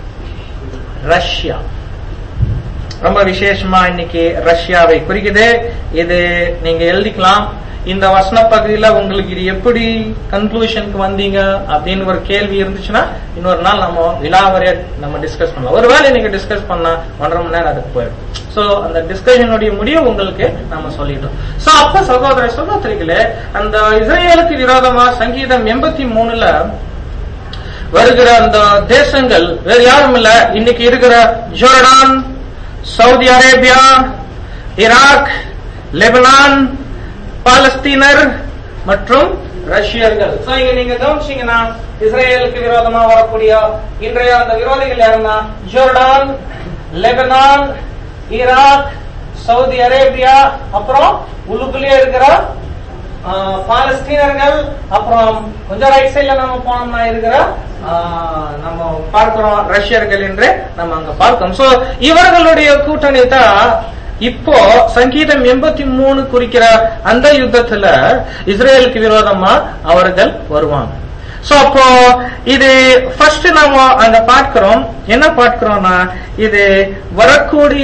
ரஷ்யா ரொம்ப விசேஷமா இன்னைக்கு ரஷ்யாவை குறிக்குது இது நீங்க எழுதிக்கலாம் இந்த வசன பகுதியில உங்களுக்கு இது எப்படி கன்க்ளூஷனுக்கு வந்தீங்க அப்படின்னு ஒரு கேள்வி இருந்துச்சுன்னா இன்னொரு நாள் நம்ம விலாவரைய நம்ம டிஸ்கஸ் பண்ணலாம் ஒருவேளை நீங்க டிஸ்கஸ் பண்ணா ஒன்றரை மணி நேரம் அதுக்கு போயிடும் சோ அந்த டிஸ்கஷனுடைய முடிவு உங்களுக்கு நம்ம சொல்லிட்டோம் சோ அப்ப சகோதர சகோதரிகளே அந்த இஸ்ரேலுக்கு விரோதமா சங்கீதம் எண்பத்தி மூணுல வருகிற அந்த தேசங்கள் வேற யாரும் இல்ல இன்னைக்கு இருக்கிற Jordan Saudi Arabia Iraq Lebanon பாலஸ்தீனர் மற்றும் ரஷ்யர்கள் So, இங்க நீங்க கவனிச்சீங்கன்னா இஸ்ரேலுக்கு விரோதமா வரக்கூடிய இன்றைய அந்த விரோதிகள் யாருன்னா Jordan Lebanon Iraq Saudi Arabia அப்புறம் உள்ளுக்குள்ளேயே இருக்கிற ஆஹ் பாலஸ்தீனர்கள் அப்புறம் கொஞ்சம் ரைட் சைட்ல நம்ம போனோம்னா இருக்கிற ஆஹ் நம்ம பார்க்கிறோம் ரஷ்யர்கள் என்று நம்ம அங்க பார்க்கிறோம் சோ இவர்களுடைய கூட்டணி தான் இப்போ சங்கீதம் எண்பத்தி மூணு குறிக்கிற அந்த யுத்தத்துல இஸ்ரேலுக்கு விரோதமா அவர்கள் வருவாங்க சோ அப்போ இது ஃபர்ஸ்ட் நாம அங்க பார்க்கிறோம் என்ன பார்க்கிறோம்னா இது வரக்கூடிய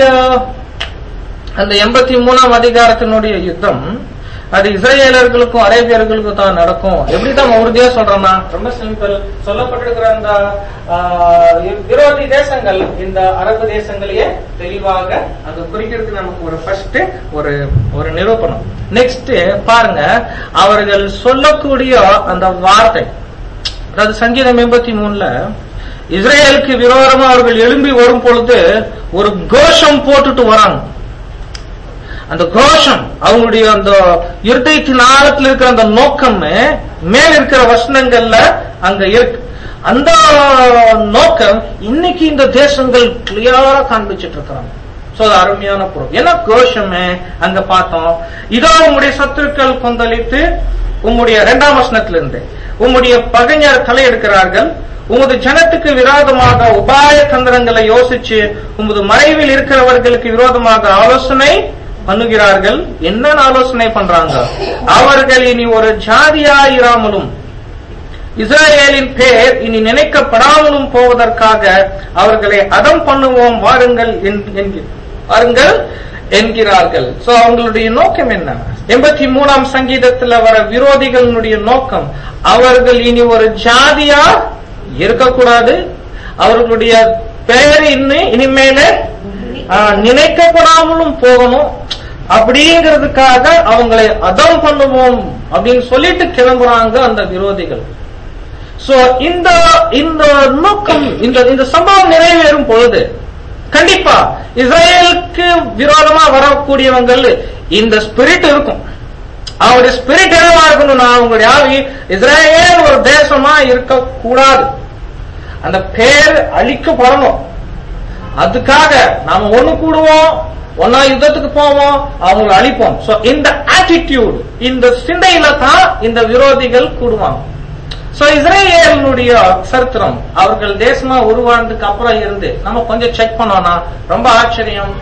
அந்த எண்பத்தி மூணாம் அதிகாரத்தினுடைய யுத்தம் அது இஸ்ரேலர்களுக்கும் அரேபியர்களுக்கும் தான் நடக்கும் எப்படி தான் உறுதியா சொல்றோம்னா ரொம்ப சிம்பிள் சொல்லப்பட்டிருக்கிற அந்த ஆஹ், விரோதி தேசங்கள் இந்த அரபு தேசங்களையே தெளிவாக அங்க குறிக்கிறதுக்கு நமக்கு ஒரு ஃபர்ஸ்ட் ஒரு ஒரு நிரூபணம் நெக்ஸ்ட் பாருங்க அவர்கள் சொல்லக்கூடிய அந்த வார்த்தை அதாவது சங்கீதம் எண்பத்தி மூணுல இஸ்ரேலுக்கு விரோதமா அவர்கள் எழும்பி வரும் பொழுது ஒரு கோஷம் போட்டுட்டு வராங்க அந்த கோஷம் அவங்களுடைய அந்த இருதயத்தின் ஆழத்தில் இருக்கிற அந்த நோக்கமே மேல இருக்கிற வசனங்கள்ல அங்க இருக்கு அந்த நோக்கம் இன்னைக்கு இந்த தேசங்கள் கிளியரா காண்பிச்சிட்டு இருக்கிறாங்க சோ அது அருமையான பொருள் என்ன கோஷமே அங்க பார்த்தோம் இதோ உம்முடைய சத்துருக்கள் கொந்தளித்து உம்முடைய இரண்டாம் வசனத்திலிருந்து உம்முடைய பகைஞர் தலையெடுக்கிறார்கள் உமது ஜனத்துக்கு விரோதமாக உபாய தந்திரங்களை யோசிச்சு உமது மறைவில் இருக்கிறவர்களுக்கு விரோதமாக ஆலோசனை பண்ணுகிறார்கள் என்ன ஆலோசனை பண்றாங்க அவர்கள் இனி ஒரு ஜாதியாயிராமலும் இஸ்ரேலின் பேர் இனி நினைக்கப்படாமலும் போவதற்காக அவர்களை அதம் பண்ணுவோம் வாருங்கள் என்- என்கி- வாருங்கள் என்கிறார்கள் சோ அவங்களுடைய நோக்கம் என்ன எண்பத்தி மூணாம் சங்கீதத்துல வர விரோதிகளுடைய நோக்கம் அவர்கள் இனி ஒரு ஜாதியா இருக்கக்கூடாது அவர்களுடைய பெயர் இன்னும் இனிமேல ஆ, நினைக்கப்படாமலும் போகணும் அப்படிங்கிறதுக்காக அவங்களை அதம் பண்ணுவோம் அப்படின்னு சொல்லிட்டு கிளம்புறாங்க அந்த விரோதிகள் சோ இந்த இந்த நோக்கம் இந்த இந்த சம்பவம் நிறைவேறும் பொழுது கண்டிப்பா இஸ்ரேலுக்கு விரோதமா வரக்கூடியவங்கள் இந்த ஸ்பிரிட் இருக்கும் அவருடைய ஸ்பிரிட் என்னவா இருக்கணும்னா அவங்களுடைய ஆவி இஸ்ரேல் ஒரு தேசமா இருக்கக்கூடாது அந்த பேர் அழிக்கப்படணும் அதுக்காக நாம ஒண்ணு கூடுவோம் ஒன்னா யுத்தத்துக்கு போவோம் அவங்களை அழிப்போம் சோ இந்த ஆட்டிடியூட் இந்த சிந்தையில தான் இந்த விரோதிகள் கூடுவாங்க சோ இஸ்ரேலுடைய சரித்திரம் அவர்கள் தேசமா உருவானதுக்கு அப்புறம் இருந்து நம்ம கொஞ்சம் செக் பண்ணோம்னா ரொம்ப ஆச்சரியம்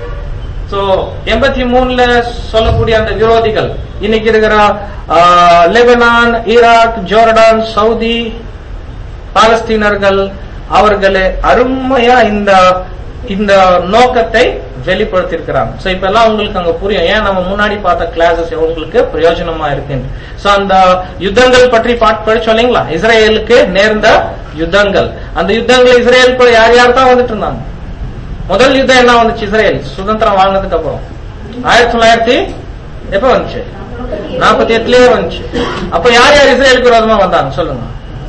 சோ எண்பத்தி மூணுல சொல்லக்கூடிய அந்த விரோதிகள் இன்னைக்கு இருக்கிற ஆஹ், லெபனான் ஈராக் ஜோர்டான் சவுதி பாலஸ்தீனர்கள் அவர்களே அருமையா இந்த இந்த நோக்கத்தை வெளிப்படுத்தியிருக்கிறாங்க சோ இப்ப எல்லாம் உங்களுக்கு அங்க புரியும் ஏன் நம்ம முன்னாடி பார்த்த கிளாஸஸ் உங்களுக்கு பிரயோஜனமா இருக்கு சோ அந்த யுத்தங்கள் பற்றி பாட்டு படிச்சோம் இல்லைங்களா இஸ்ரேலுக்கு நேர்ந்த யுத்தங்கள் அந்த யுத்தங்கள் இஸ்ரேல் கூட யார் யார் தான் வந்துட்டு இருந்தாங்க முதல் யுத்தம் என்ன வந்துச்சு இஸ்ரேல் சுதந்திரம் வாங்கினதுக்கு அப்புறம் ஆயிரத்தி தொள்ளாயிரத்தி எப்ப வந்துச்சு நாற்பத்தி எட்டுலயே வந்துச்சு அப்ப யார் யார் இஸ்ரேலுக்கு விரோதமா வந்தாங்க சொல்லுங்க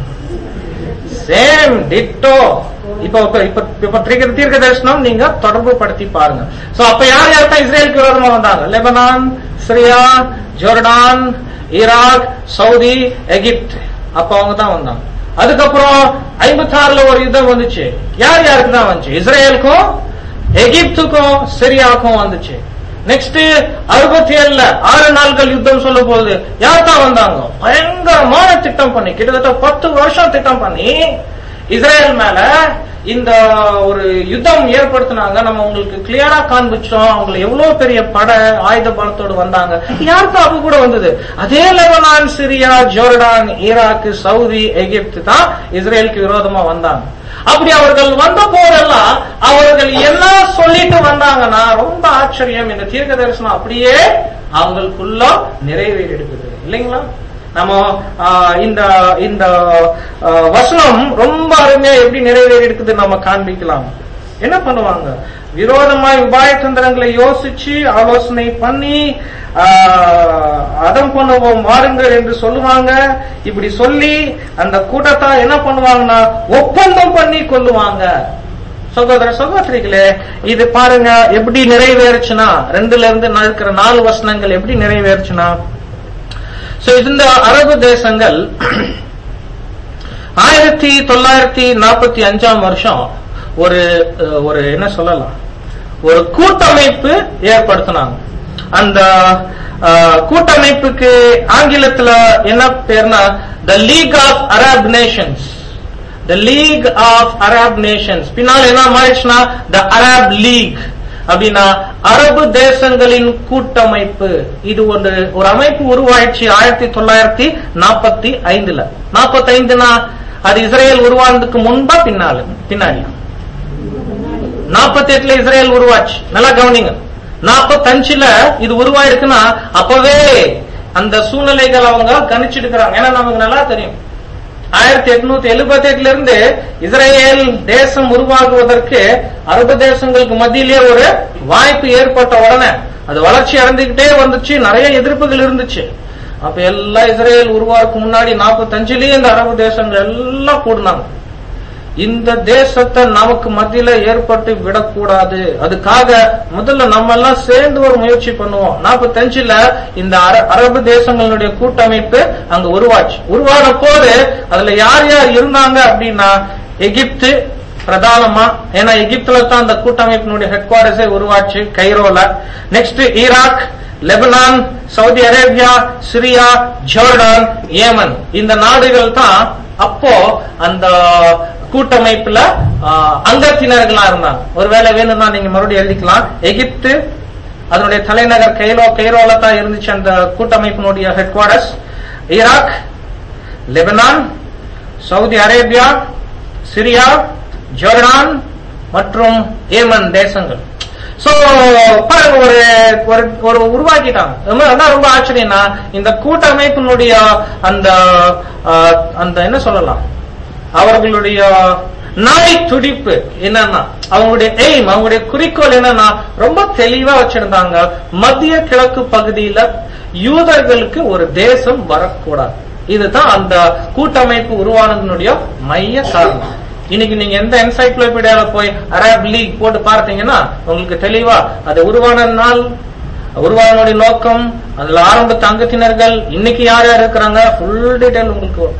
சேம் டிட்டோ இப்ப இப்ப இப்ப இப்ப தீர்க்க தீர்க்க தரிசனம் நீங்க தொடர்பு படுத்தி பாருங்க சோ அப்ப யார் யார் தான் இஸ்ரேலுக்கு விரோதமா வந்தாங்க Lebanon Syria Jordan Iraq Saudi Egypt அப்ப அவங்க தான் வந்தாங்க அதுக்கப்புறம் ஐம்பத்தி ஆறுல ஒரு யுத்தம் வந்துச்சு யார் யாருக்கு தான் வந்துச்சு இஸ்ரேலுக்கும் எகிப்துக்கும் சிரியாவுக்கும் வந்துச்சு நெக்ஸ்ட் அறுபத்தி ஏழுல ஆறு நாட்கள் யுத்தம் சொல்லும் போது யார் தான் வந்தாங்க பயங்கரமான திட்டம் பண்ணி கிட்டத்தட்ட பத்து வருஷம் திட்டம் பண்ணி இஸ்ரேல் மேல இந்த ஒரு யுத்தம் ஏற்படுத்தினாங்க நம்ம உங்களுக்கு கிளியரா காண்பிச்சோம் அவங்க எவ்வளவு பெரிய பட ஆயுத பலத்தோடு வந்தாங்க யாருக்கு அப்ப கூட வந்தது அதே Lebanon Syria Jordan Iraq Saudi Egypt தான் இஸ்ரேலுக்கு விரோதமா வந்தாங்க அப்படி அவர்கள் வந்த போதெல்லாம் அவர்கள் என்ன சொல்லிட்டு வந்தாங்கன்னா ரொம்ப ஆச்சரியம் இந்த தீர்க்க தரிசனம் அப்படியே அவங்களுக்குள்ள நிறைவேறி இருக்குது இல்லைங்களா நம்ம ஆ, இந்த இந்த ஆ, வசனம் ரொம்ப அருமையா எப்படி நிறைவேறி இருக்குது நம்ம காண்பிக்கலாம் என்ன பண்ணுவாங்க விரோதமாய் உபாய தந்திரங்களை யோசிச்சு ஆலோசனை பண்ணி ஆ, அதம் பண்ணுவோம் வாருங்கள் என்று சொல்லுவாங்க இப்படி சொல்லி அந்த கூட்டத்தை என்ன பண்ணுவாங்கன்னா ஒப்பந்தம் பண்ணி கொள்ளுவாங்க சகோதர சகோதரிகளே இது பாருங்க எப்படி நிறைவேறுச்சுன்னா ரெண்டுல இருந்து இருக்கிற நாலு வசனங்கள் எப்படி நிறைவேறுச்சுன்னா சோ இந்த அரபு தேசங்கள் ஆயிரத்தி தொள்ளாயிரத்தி நாற்பத்தி அஞ்சாம் வருஷம் ஒரு அஹ், ஒரு என்ன சொல்லலாம் ஒரு கூட்டமைப்பு ஏற்படுத்தினாங்க அந்த அஹ், கூட்டமைப்புக்கு ஆங்கிலத்துல என்ன பேர்னா the league of Arab nations the league of Arab nations பின்னால் என்ன மாறிடுச்சுன்னா த அரப் லீக் அப்படின்னா அரபு தேசங்களின் கூட்டமைப்பு இது ஒரு ஒரு அமைப்பு உருவாயிடுச்சு ஆயிரத்தி தொள்ளாயிரத்தி நாற்பத்தி ஐந்துல நாற்பத்தி ஐந்துனா அது இஸ்ரேல் உருவானதுக்கு முன்பா பின்னால பின்னாடி நாற்பத்தி எட்டுல இஸ்ரேல் உருவாச்சு நல்லா கவனிங்க நாற்பத்தஞ்சுல இது உருவாயிருக்குன்னா அப்பவே அந்த சூழ்நிலைகள் அவங்க கணிச்சிட்டு இருக்கிறாங்க ஏன்னா நமக்கு நல்லா தெரியும் ஆயிரத்தி எட்நூத்தி எழுபத்தி எட்டுல இருந்து இஸ்ரேல் தேசம் உருவாகுவதற்கு அரபு தேசங்களுக்கு மத்தியிலே ஒரு வாய்ப்பு ஏற்பட்ட உடனே அது வளர்ச்சி அடைந்துகிட்டே வந்துச்சு நிறைய எதிர்ப்புகள் இருந்துச்சு அப்ப எல்லாம் இஸ்ரேல் உருவாக்கு முன்னாடி நாற்பத்தஞ்சுலயே இந்த அரபு தேசங்கள் எல்லாம் கூடினாங்க இந்த தேசத்தை நமக்கு மத்தியில ஏற்பட்டு விடக்கூடாது அதுக்காக முதல்ல நம்ம எல்லாம் சேர்ந்து ஒரு முயற்சி பண்ணுவோம் நாற்பத்தஞ்சுல இந்த அர- அரபு தேசங்களுடைய கூட்டமைப்பு அங்க உருவாச்சு உருவான போது அதுல யார் யார் இருந்தாங்க அப்படின்னா எகிப்து பிரதானமா ஏன்னா எகிப்துல தான் அந்த கூட்டமைப்பினுடைய ஹெட் குவார்டர்ஸே உருவாச்சு கைரோல next Iraq Lebanon Saudi Arabia Syria Jordan Yemen இந்த நாடுகள் தான் அப்போ அந்த கூட்டமைப்புல ஆஹ், அங்கத்தினர்களா இருந்தாங்க ஒருவேளை வேணும்னா நீங்க மறுபடியும் எழுதிக்கலாம் எகிப்து அதனுடைய தலைநகர் கைரோ கைரோல தான் இருந்துச்சு அந்த கூட்டமைப்பினுடைய headquarters Iraq Lebanon Saudi Arabia Syria Jordan மற்றும் ஏமன் தேசங்கள் சோ பாருங்க ஒரு ஒரு ஒரு உருவாக்கிட்டாங்க ரொம்ப- அதான் ரொம்ப ஆச்சரியம்னா இந்த கூட்டமைப்பினுடைய அந்த ஆஹ், அந்த என்ன சொல்லலாம் அவர்களுடைய நாய் துடிப்பு என்னன்னா அவங்களுடைய எய்ம் அவங்களுடைய குறிக்கோள் என்னன்னா ரொம்ப தெளிவா வச்சிருந்தாங்க மத்திய கிழக்கு பகுதியில யூதர்களுக்கு ஒரு தேசம் வரக்கூடாது இதுதான் அந்த கூட்டமைப்பு உருவானதனுடைய மைய காரணம் இன்னைக்கு நீங்க எந்த என்சைக்ளோபீடியால போய் அரப் லீக் போட்டு பார்த்தீங்கன்னா உங்களுக்கு தெளிவா அது உருவான நாள் உருவானனுடைய நோக்கம் அதுல ஆரம்ப அங்கத்தினர்கள் இன்னைக்கு யார் யார் இருக்கிறாங்க ஃபுல் டீடைல் உங்களுக்கு வரும்.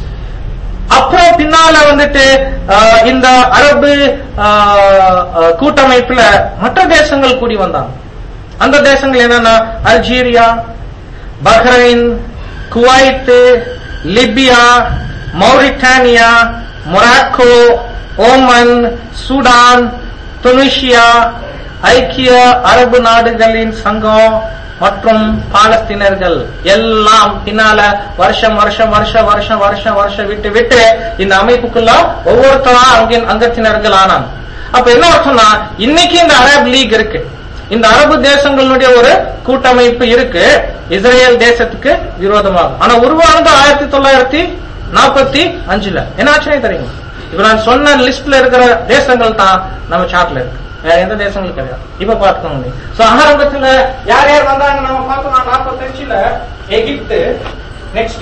அப்புறம் பின்னால வந்துட்டு ஆஹ், இந்த அரபு ஆஹ், ஆஹ், கூட்டமைப்புல மற்ற தேசங்கள் கூடி வந்தாங்க அந்த தேசங்கள் என்னன்னா Algeria Bahrain Kuwait Libya Mauritania Morocco Oman Sudan Tunisia ஐக்கிய அரபு நாடுகளின் சங்கம் மற்றும் பாலஸ்தீனர்கள் எல்லாம் பின்னால வருஷம் வருஷம் வருஷம் வருஷம் வருஷம் வருஷம் விட்டு விட்டு இந்த அமைப்புக்குள்ள ஒவ்வொருத்தரா அங்கே அங்கத்தினர்கள் ஆனாங்க அப்ப என்ன அர்த்தம்னா இன்னைக்கு இந்த அரப் லீக் இருக்கு இந்த அரபு தேசங்களுடைய ஒரு கூட்டமைப்பு இருக்கு இஸ்ரேல் தேசத்துக்கு விரோதமாக ஆனா உருவானது ஆயிரத்தி தொள்ளாயிரத்தி நாற்பத்தி அஞ்சுல என்ன ஆச்சரியம் தெரியுமா இப்ப நான் சொன்ன லிஸ்ட்ல இருக்கிற தேசங்கள் தான் நம்ம சார்ட்ல இருக்கு வேற எந்த தேசங்களும் கிடையாது இப்ப பாத்துக்கோங்க சோ ஆரம்பத்துல யார் யார் வந்தாங்க நம்ம பார்த்தோம் நாற்பத்தஞ்சுல எகிப்து நெக்ஸ்ட்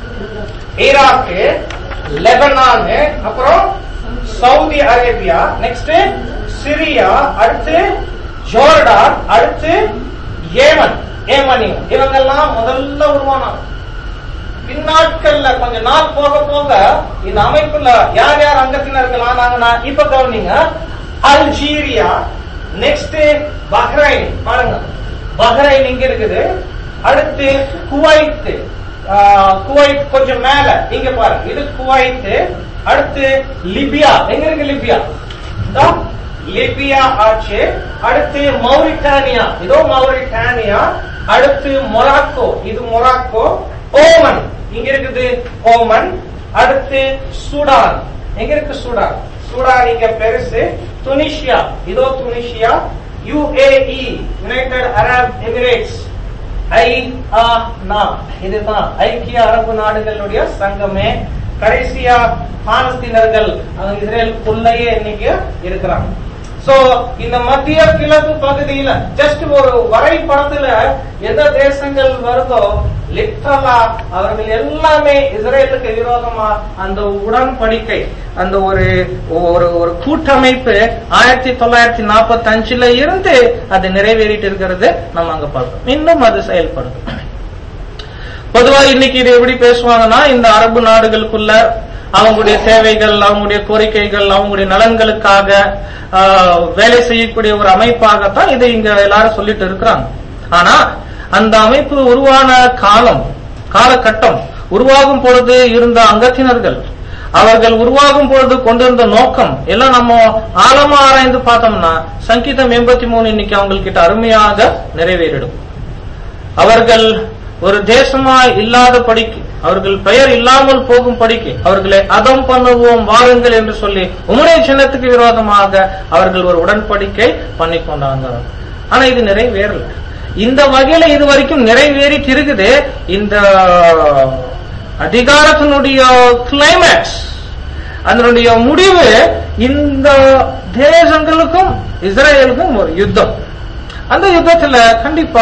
ஈராக்கு லெபனான் அப்புறம் சவுதி அரேபியா நெக்ஸ்ட் சிரியா அடுத்து ஜோர்டான் அடுத்து ஏமன் ஏமனி இவங்கெல்லாம் முதல்ல உருவானாங்க பின்னாட்கள்ல கொஞ்ச நாள் போக போக இந்த அமைப்புல யார் யார் அங்கத்தினர்கள் ஆனாங்கன்னா இப்ப கவனிங்க அல்ஜீரியா நெக்ஸ்ட் பஹ்ரைன் பாருங்க பஹ்ரைன் இங்க இருக்குது அடுத்து குவைத் ஆஹ், குவைத் கொஞ்சம் மேல இங்க பாருங்க இது குவைத் அடுத்து லிபியா எங்க இருக்கு லிபியா இதோ லிபியா ஆச்சு அடுத்து மௌரிட்டானியா இதோ மௌரிட்டானியா அடுத்து மொராக்கோ இது மொராக்கோ ஓமன் இங்க இருக்குது ஓமன் அடுத்து சூடான் எங்க இருக்கு சூடான் சூடான் இங்க பெருசு துனிஷியா இதோ Tunisia UAE United Arab Emirates ஐ ஆ நா இதுதான் ஐக்கிய அரபு நாடுகளுடைய சங்கமே கடைசியா பாலஸ்தீனர்கள் அவங்க இஸ்ரேலுக்குள்ளேயே இன்னைக்கு இருக்கிறாங்க சோ இந்த மத்திய கிழக்கு பகுதியில ஜஸ்ட் ஒரு வரைபடத்துல எந்த தேசங்கள் வருதோ லிட்டரலா அவர்கள் எல்லாமே இஸ்ரேலுக்கு விரோதமா அந்த உடன்படிக்கை அந்த ஒரு ஒரு ஒரு கூட்டமைப்பு ஆயிரத்தி தொள்ளாயிரத்தி நாற்பத்தி அஞ்சுல இருந்து அது நிறைவேறிட்டு இருக்கிறது நம்ம அங்க பார்க்கிறோம் இன்னும் அது செயல்படுது பொதுவா இன்னைக்கு இது எப்படி பேசுவாங்கன்னா இந்த அரபு நாடுகளுக்குள்ள அவங்களுடைய தேவைகள் அவங்களுடைய கோரிக்கைகள் அவங்களுடைய நலன்களுக்காக ஆஹ், வேலை செய்யக்கூடிய ஒரு அமைப்பாகத்தான் இதை இங்க எல்லாரும் சொல்லிட்டு இருக்கிறாங்க ஆனா அந்த அமைப்பு உருவான காலம் காலகட்டம் உருவாகும் பொழுது இருந்த அங்கத்தினர்கள் அவர்கள் உருவாகும் பொழுது கொண்டிருந்த நோக்கம் எல்லாம் நம்ம ஆழமா ஆராய்ந்து பார்த்தோம்னா சங்கீதம் எண்பத்தி மூணு இன்னைக்கு அவங்கக்கிட்ட அருமையாக நிறைவேறிடும் அவர்கள் ஒரு தேசமாய் இல்லாத படிக்கு அவர்கள் பெயர் இல்லாமல் போகும் படிக்கு அவர்களை அதம் பண்ணுவோம் வாருங்கள் என்று சொல்லி உம்முடைய சின்னத்துக்கு விரோதமாக அவர்கள் ஒரு உடன்படிக்கை பண்ணி கொண்டாங்க ஆனா இது நிறைவேறல இந்த வகையில இது வரைக்கும் நிறைவேறிட்டு இருக்குது இந்த அதிகாரத்தினுடைய கிளைமேக்ஸ் அதனுடைய முடிவு இந்த தேசங்களுக்கும் இஸ்ரேலுக்கும் ஒரு யுத்தம் அந்த யுத்தத்துல கண்டிப்பா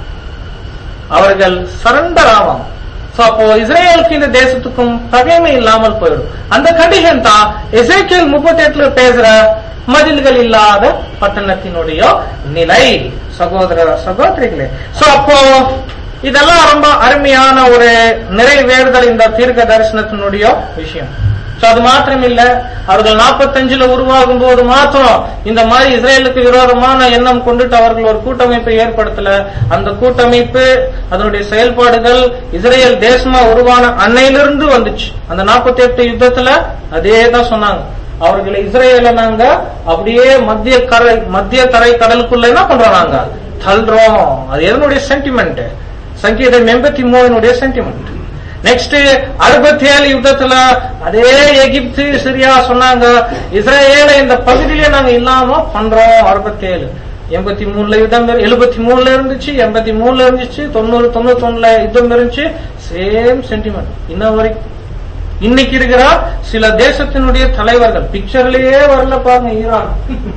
அவர்கள் சரண்டர் ஆவாங்க சோ அப்போ இஸ்ரேலுக்கு இந்த தேசத்துக்கும் பகைமை இல்லாமல் போயிடும் அந்த கண்டிஷன் தான் எசேக்கியல் முப்பத்தி எட்டுல பேசுற மதில்கள் இல்லாத பட்டணத்தினுடைய நிலை சகோதர சகோதரிகளே சோ அப்போ இதெல்லாம் ரொம்ப அருமையான ஒரு நிறைவேறுதல் இந்த தீர்க்க தரிசனத்தினுடைய விஷயம் சோ அது மாத்திரம் இல்ல அவர்கள் நாற்பத்தஞ்சுல உருவாகும் போது மாத்திரம் இந்த மாதிரி இஸ்ரேலுக்கு விரோதமான எண்ணம் கொண்டுட்டு அவர்கள் ஒரு கூட்டமைப்பை ஏற்படுத்தல அந்த கூட்டமைப்பு அதனுடைய செயல்பாடுகள் இஸ்ரேல் தேசமா உருவான அன்னையிலிருந்து வந்துச்சு அந்த நாற்பத்தி எட்டு யுத்தத்துல அதே தான் சொன்னாங்க அவர்களை இஸ்ரேல நாங்க அப்படியே மத்திய கரை மத்திய தரை கடலுக்குள்ள என்ன பண்றோம் நாங்க தள்ளுறோம் அது எதனுடைய சென்டிமெண்ட் சங்கீதம் எண்பத்தி மூணுடைய சென்டிமெண்ட் நெக்ஸ்ட் அறுபத்தி ஏழு யுத்தத்துல அதே எகிப்து சிரியா சொன்னாங்க இஸ்ரேல இந்த பகுதியிலே நாங்க இல்லாம பண்றோம் அறுபத்தி ஏழு எண்பத்தி மூணுல யுத்தம் எழுபத்தி மூணுல இருந்துச்சு எண்பத்தி மூணுல இருந்துச்சு தொண்ணூறு தொண்ணூத்தி ஒண்ணுல யுத்தம் இருந்துச்சு சேம் சென்டிமெண்ட் இன்ன வரைக்கும் இன்னைக்கு இருக்கிற சில தேசத்தினுடைய தலைவர்கள் பிக்சர்லயே வரல பாருங்க ஈரான்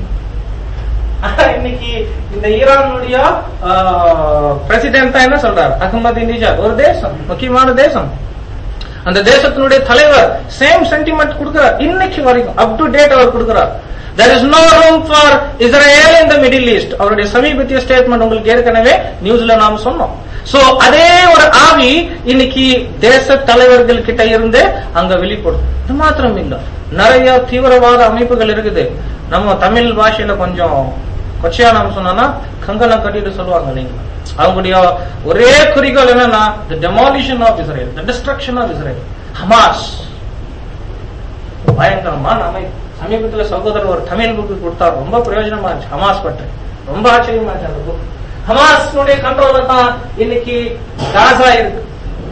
இன்னைக்கு இந்த ஈரானுடைய பிரசிடென்ட் தான் என்ன சொல்றாரு அகமது நிஜாத் ஒரு தேசம் முக்கியமான தேசம் அந்த தேசத்தினுடைய தலைவர் சேம் சென்டிமெண்ட் கொடுக்கிறார் இன்னைக்கு வரைக்கும் அப் டு டேட் அவர் கொடுக்கிறார் there is no room for Israel in the Middle East அவருடைய சமீபத்திய ஸ்டேட்மெண்ட் உங்களுக்கு ஏற்கனவே நியூஸ்ல நாம சொன்னோம் சோ அதே ஒரு ஆவி இன்னைக்கு தேச தலைவர்கள் கிட்ட இருந்து அங்க வெளிப்படும் இது மாத்திரம் இல்ல நிறைய தீவிரவாத அமைப்புகள் இருக்குது நம்ம தமிழ் பாஷையில கொஞ்சம் கொச்சையா நாம சொன்னோம்னா கங்கணம் கட்டிட்டு சொல்லுவாங்க நீங்க அவங்களுடைய ஒரே குறிக்கோள் என்னன்னா the demolition of Israel the destruction of Israel Hamas பயங்கரமான அமைப்பு சமீபத்துல சகோதரர் ஒரு தமிழ் புக்கு கொடுத்தார் ரொம்ப பிரயோஜனமா இருந்துச்சு ஹமாஸ் பற்றி ரொம்ப ஆச்சரியமா இருந்துச்சு அந்த புக் ஹமாஸுடைய கண்ட்ரோல்ல தான் இன்னைக்கு காசா இருக்கு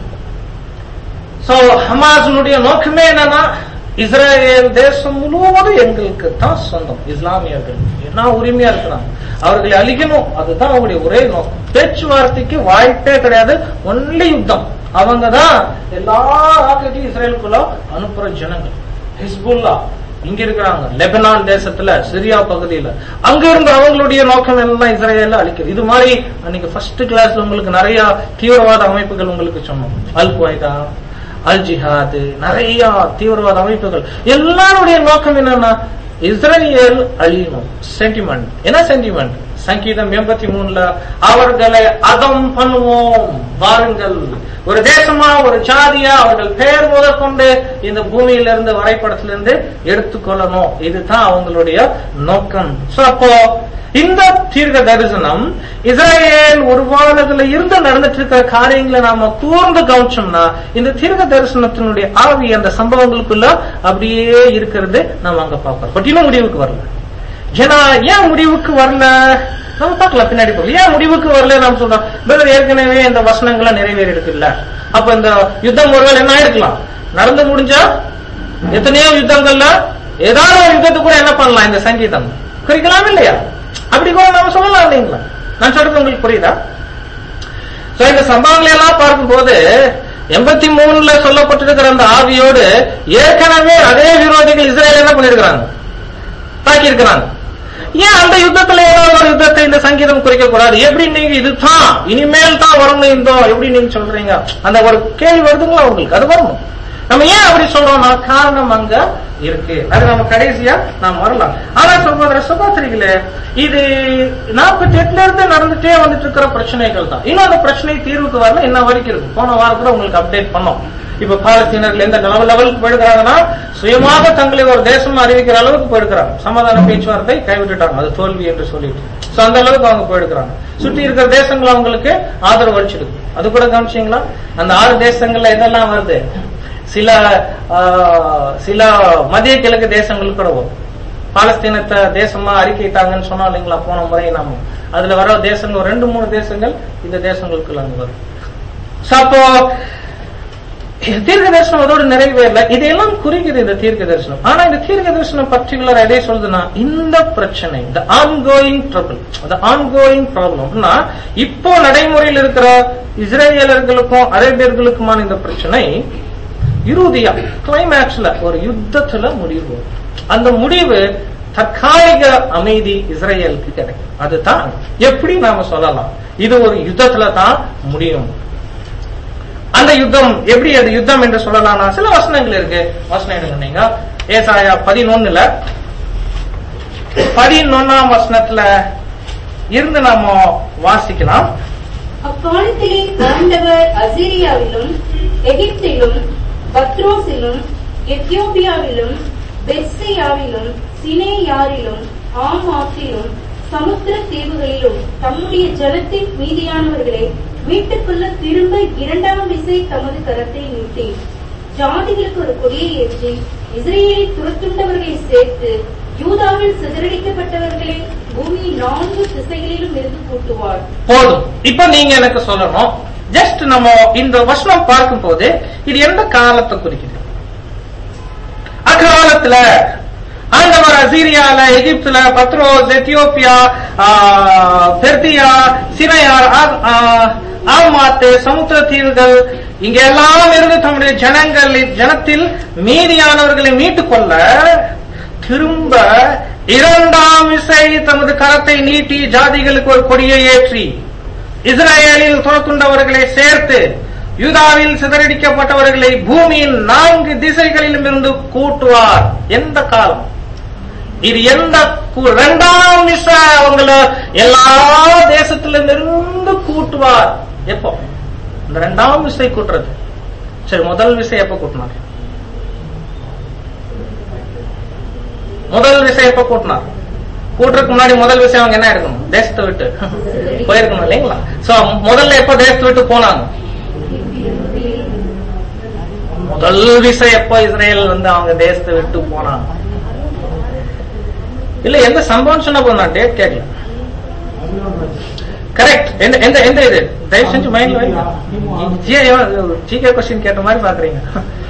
சோ ஹமாஸுடைய நோக்கமே என்னன்னா இஸ்ரேல் தேசம் முழுவதும் எங்களுக்கு தான் சொந்தம் இஸ்லாமியர்கள் என்ன உரிமையா இருக்கிறாங்க அவர்களை அழிக்கணும் அதுதான் அவங்களுடைய ஒரே நோக்கம் பேச்சுவார்த்தைக்கு வாய்ப்பே கிடையாது ஒன்லி யுத்தம் அவங்க தான் எல்லா ராக்கெட்டையும் இஸ்ரேலுக்குள்ள அனுப்புற ஜனங்கள் ஹிஸ்புல்லா இங்க இருக்கிறாங்க லெபனான் தேசத்துல சிரியா பகுதியில அங்க இருந்து அவங்களுடைய நோக்கம் எல்லாம் இஸ்ரேல அழிக்கிறது இது மாதிரி அன்னைக்கு ஃபர்ஸ்ட் கிளாஸ்ல உங்களுக்கு நிறைய தீவிரவாத அமைப்புகள் உங்களுக்கு சொன்னோம் அல் குவைதா அல் ஜிஹாத் நிறைய தீவிரவாத அமைப்புகள் எல்லாருடைய நோக்கம் என்னன்னா இஸ்ரேல் அழியணும் சென்டிமெண்ட் என்ன சென்டிமெண்ட் சங்கீதம் எண்பத்தி மூணுல அவர்களை அதம் பண்ணுவோம் வாருங்கள் ஒரு தேசமா ஒரு ஜாதியா அவர்கள் பெயர் முதற்கொண்டு இந்த பூமியிலிருந்து வரைபடத்திலிருந்து எடுத்துக்கொள்ளணும் இதுதான் அவங்களுடைய நோக்கம் சோ அப்போ இந்த தீர்க்க தரிசனம் இஸ்ரேல் உருவானதுல இருந்து நடந்துட்டு இருக்கிற காரியங்களை நாம கூர்ந்து கவனிச்சோம்னா இந்த தீர்க்க தரிசனத்தினுடைய ஆவி அந்த சம்பவங்களுக்குள்ள அப்படியே இருக்கிறது நம்ம அங்க பார்க்கிறோம் பட் இன்னும் முடிவுக்கு வரல ஏன்னா ஏன் முடிவுக்கு வரல நம்ம பார்க்கலாம் பின்னாடி போகலாம் ஏன் முடிவுக்கு வரல நாம சொல்றோம் பிரதர் ஏற்கனவே இந்த வசனங்களை நிறைவேறி இருக்குல்ல அப்ப இந்த யுத்தம் ஒருவேளை என்ன ஆயிருக்கலாம் நடந்து முடிஞ்சா எத்தனையோ யுத்தங்கள்ல ஏதாவது ஒரு யுத்தத்துக்கு கூட என்ன பண்ணலாம் இந்த சங்கீதம் குறிக்கலாம் இல்லையா அப்படி கூட நாம சொல்லலாம் இல்லைங்களா நான் சொல்றது உங்களுக்கு புரியுதா சோ இந்த சம்பவங்களை எல்லாம் பார்க்கும்போது எண்பத்தி மூணுல சொல்லப்பட்டிருக்கிற அந்த ஆவியோடு ஏற்கனவே அதே விரோதிகள் இஸ்ரேல் என்ன பண்ணிருக்கிறாங்க தாக்கி இருக்கிறாங்க ஏன் அந்த யுத்தத்துல ஏதாவது ஒரு யுத்தத்தை இந்த சங்கீதம் குறிக்க கூடாது எப்படி நீங்க இதுதான் இனிமேல் தான் வரணும் இந்த எப்படி நீங்க சொல்றீங்க அந்த ஒரு கேள்வி வருதுங்களா உங்களுக்கு அது வரணும் நம்ம ஏன் அப்படி சொல்றோம்னா காரணம் அங்க இருக்கு அது நம்ம கடைசியா நாம் வரலாம் ஆனா சகோதர சகோதரிகளே இது நாற்பத்தி எட்டுல இருந்து நடந்துட்டே வந்துட்டு இருக்கிற பிரச்சனைகள் தான் இன்னும் அந்த பிரச்சனை தீர்வுக்கு வரல என்ன வரைக்கும் இருக்கு போன வாரம் கூட உங்களுக்கு அப்டேட் பண்ணோம் இப்ப பாலஸ்தீனர்கள் எந்த லெவல் லெவலுக்கு போயிருக்கிறாங்கன்னா சுயமாக தங்களை ஒரு தேசம் அறிவிக்கிற அளவுக்கு போயிருக்கிறாங்க சமாதான பேச்சுவார்த்தை கைவிட்டுட்டாங்க அது தோல்வி என்று சொல்லிட்டு சோ அந்த அளவுக்கு அவங்க போயிருக்கிறாங்க சுற்றி இருக்கிற தேசங்கள் அவங்களுக்கு ஆதரவு அளிச்சிருக்கு அது கூட கவனிச்சீங்களா அந்த ஆறு தேசங்கள்ல எதெல்லாம் வருது சில ஆஹ், சில மத்திய கிழக்கு தேசங்கள் கூட வரும் பாலஸ்தீனத்தை தேசமா அறிக்கையிட்டாங்கன்னு சொன்னா இல்லைங்களா போன முறை நாம அதுல வர தேசங்கள் ஒரு ரெண்டு மூணு தேசங்கள் இந்த தேசங்களுக்குள்ள அங்க வரும் So, அப்போ தீர்க்க தரிசனம் அதோட நிறைவேறல இதையெல்லாம் குறிக்குது இந்த தீர்க்க தரிசனம் ஆனா இந்த தீர்க்க தரிசனம் பர்டிகுலர் எதை சொல்லுதுன்னா இந்த பிரச்சனை இந்த ஆன்கோயிங் ட்ரபிள் அந்த ஆன்கோயிங் ப்ராப்ளம்னா இப்போ நடைமுறையில் இருக்கிற இஸ்ரேலியர்களுக்கும் அரேபியர்களுக்குமான இந்த பிரச்சனை இறுதியா கிளைமேக்ஸ்ல ஒரு யுத்தத்துல முடிவு வரும். அந்த முடிவு தற்காலிக அமைதி இஸ்ரேலுக்கு கிடைக்கும் அதுதான் எப்படி நாம சொல்லலாம் இது ஒரு யுத்தத்துல தான் முடியும் அந்த யுத்தம் எப்படி அது யுத்தம் என்று சொல்லலாம்னா சில வசனங்கள் இருக்கு வசனம் எடுங்க நீங்க ஏசாயா பதினொன்னுல பதினொன்னாம் வசனத்துல இருந்து நாம வாசிக்கலாம் அக்காலத்திலே ஆண்டவர் அசிரியாவிலும் எகிப்திலும் பத்ரோசிலும் எத்தியோப்பியாவிலும் பெர்சியாவிலும் சினேயாரிலும் ஆமாத்திலும் சமுத்திர தீவுகளிலும் தம்முடைய ஜலத்தின் மீதியானவர்களை மீட்டுக்கொள்ள திரும்ப இரண்டாம் விசை தமது கரத்தை நீட்டி ஜாதிகளுக்கு ஒரு கொடியை ஏற்றி இஸ்ரேலை துரத்துண்டவர்களை சேர்த்து யூதாவில் சிதறடிக்கப்பட்டவர்களை பூமி நான்கு திசைகளிலும் இருந்து கூட்டுவார் போதும் இப்ப நீங்க எனக்கு சொல்லணும் ஜஸ்ட் நம்ம இந்த வசனம் பார்க்கும் போது இது எந்த காலத்தை குறிக்குது அக்காலத்துல ஆண்டவர் அசீரியால எகிப்துல பத்ரோஸ் எத்தியோப்பியா ஆஹ், பெர்தியா சினையார் ஆ- ஆஹ், ஆமாத்து சமுத்திர தீவுகள் இங்க எல்லாம் இருந்து தம்முடைய ஜனங்கள் ஜனத்தில் மீதியானவர்களை மீட்டுக் கொள்ள திரும்ப இரண்டாம் விசை தமது கரத்தை நீட்டி ஜாதிகளுக்கு ஒரு கொடியை ஏற்றி இஸ்ரேலில் துரத்துண்டவர்களை சேர்த்து யூதாவில் சிதறடிக்கப்பட்டவர்களை பூமியின் நான்கு திசைகளிலும் இருந்து கூட்டுவார் எந்த காலம் இது எந்த கு- இரண்டாம் விசை அவங்கள எல்லா தேசத்திலும் இருந்து கூட்டுவார் எப்போ இந்த இரண்டாம் விசை கூட்டுறது சரி முதல் விசை எப்ப கூட்டினார் முதல் விசை எப்ப கூட்டினார் கூட்டுறதுக்கு முன்னாடி முதல் விஷயம் அவங்க என்ன இருக்கணும் தேசத்தை விட்டு போயிருக்கணும் இல்லைங்களா சோ முதல்ல எப்ப தேசத்தை விட்டு போனாங்க முதல் விசை எப்ப இஸ்ரேல் வந்து அவங்க தேசத்தை விட்டு போனாங்க இல்ல எந்த சம்பவம் சொன்ன போது நான் டேட் கேட்கல கரெக்ட் எந்த எந்த எந்த இது தயவு செஞ்சு மைண்ட்ல வைங்க ஜிகே கொஸ்டின் கேட்ட மாதிரி பாக்குறீங்க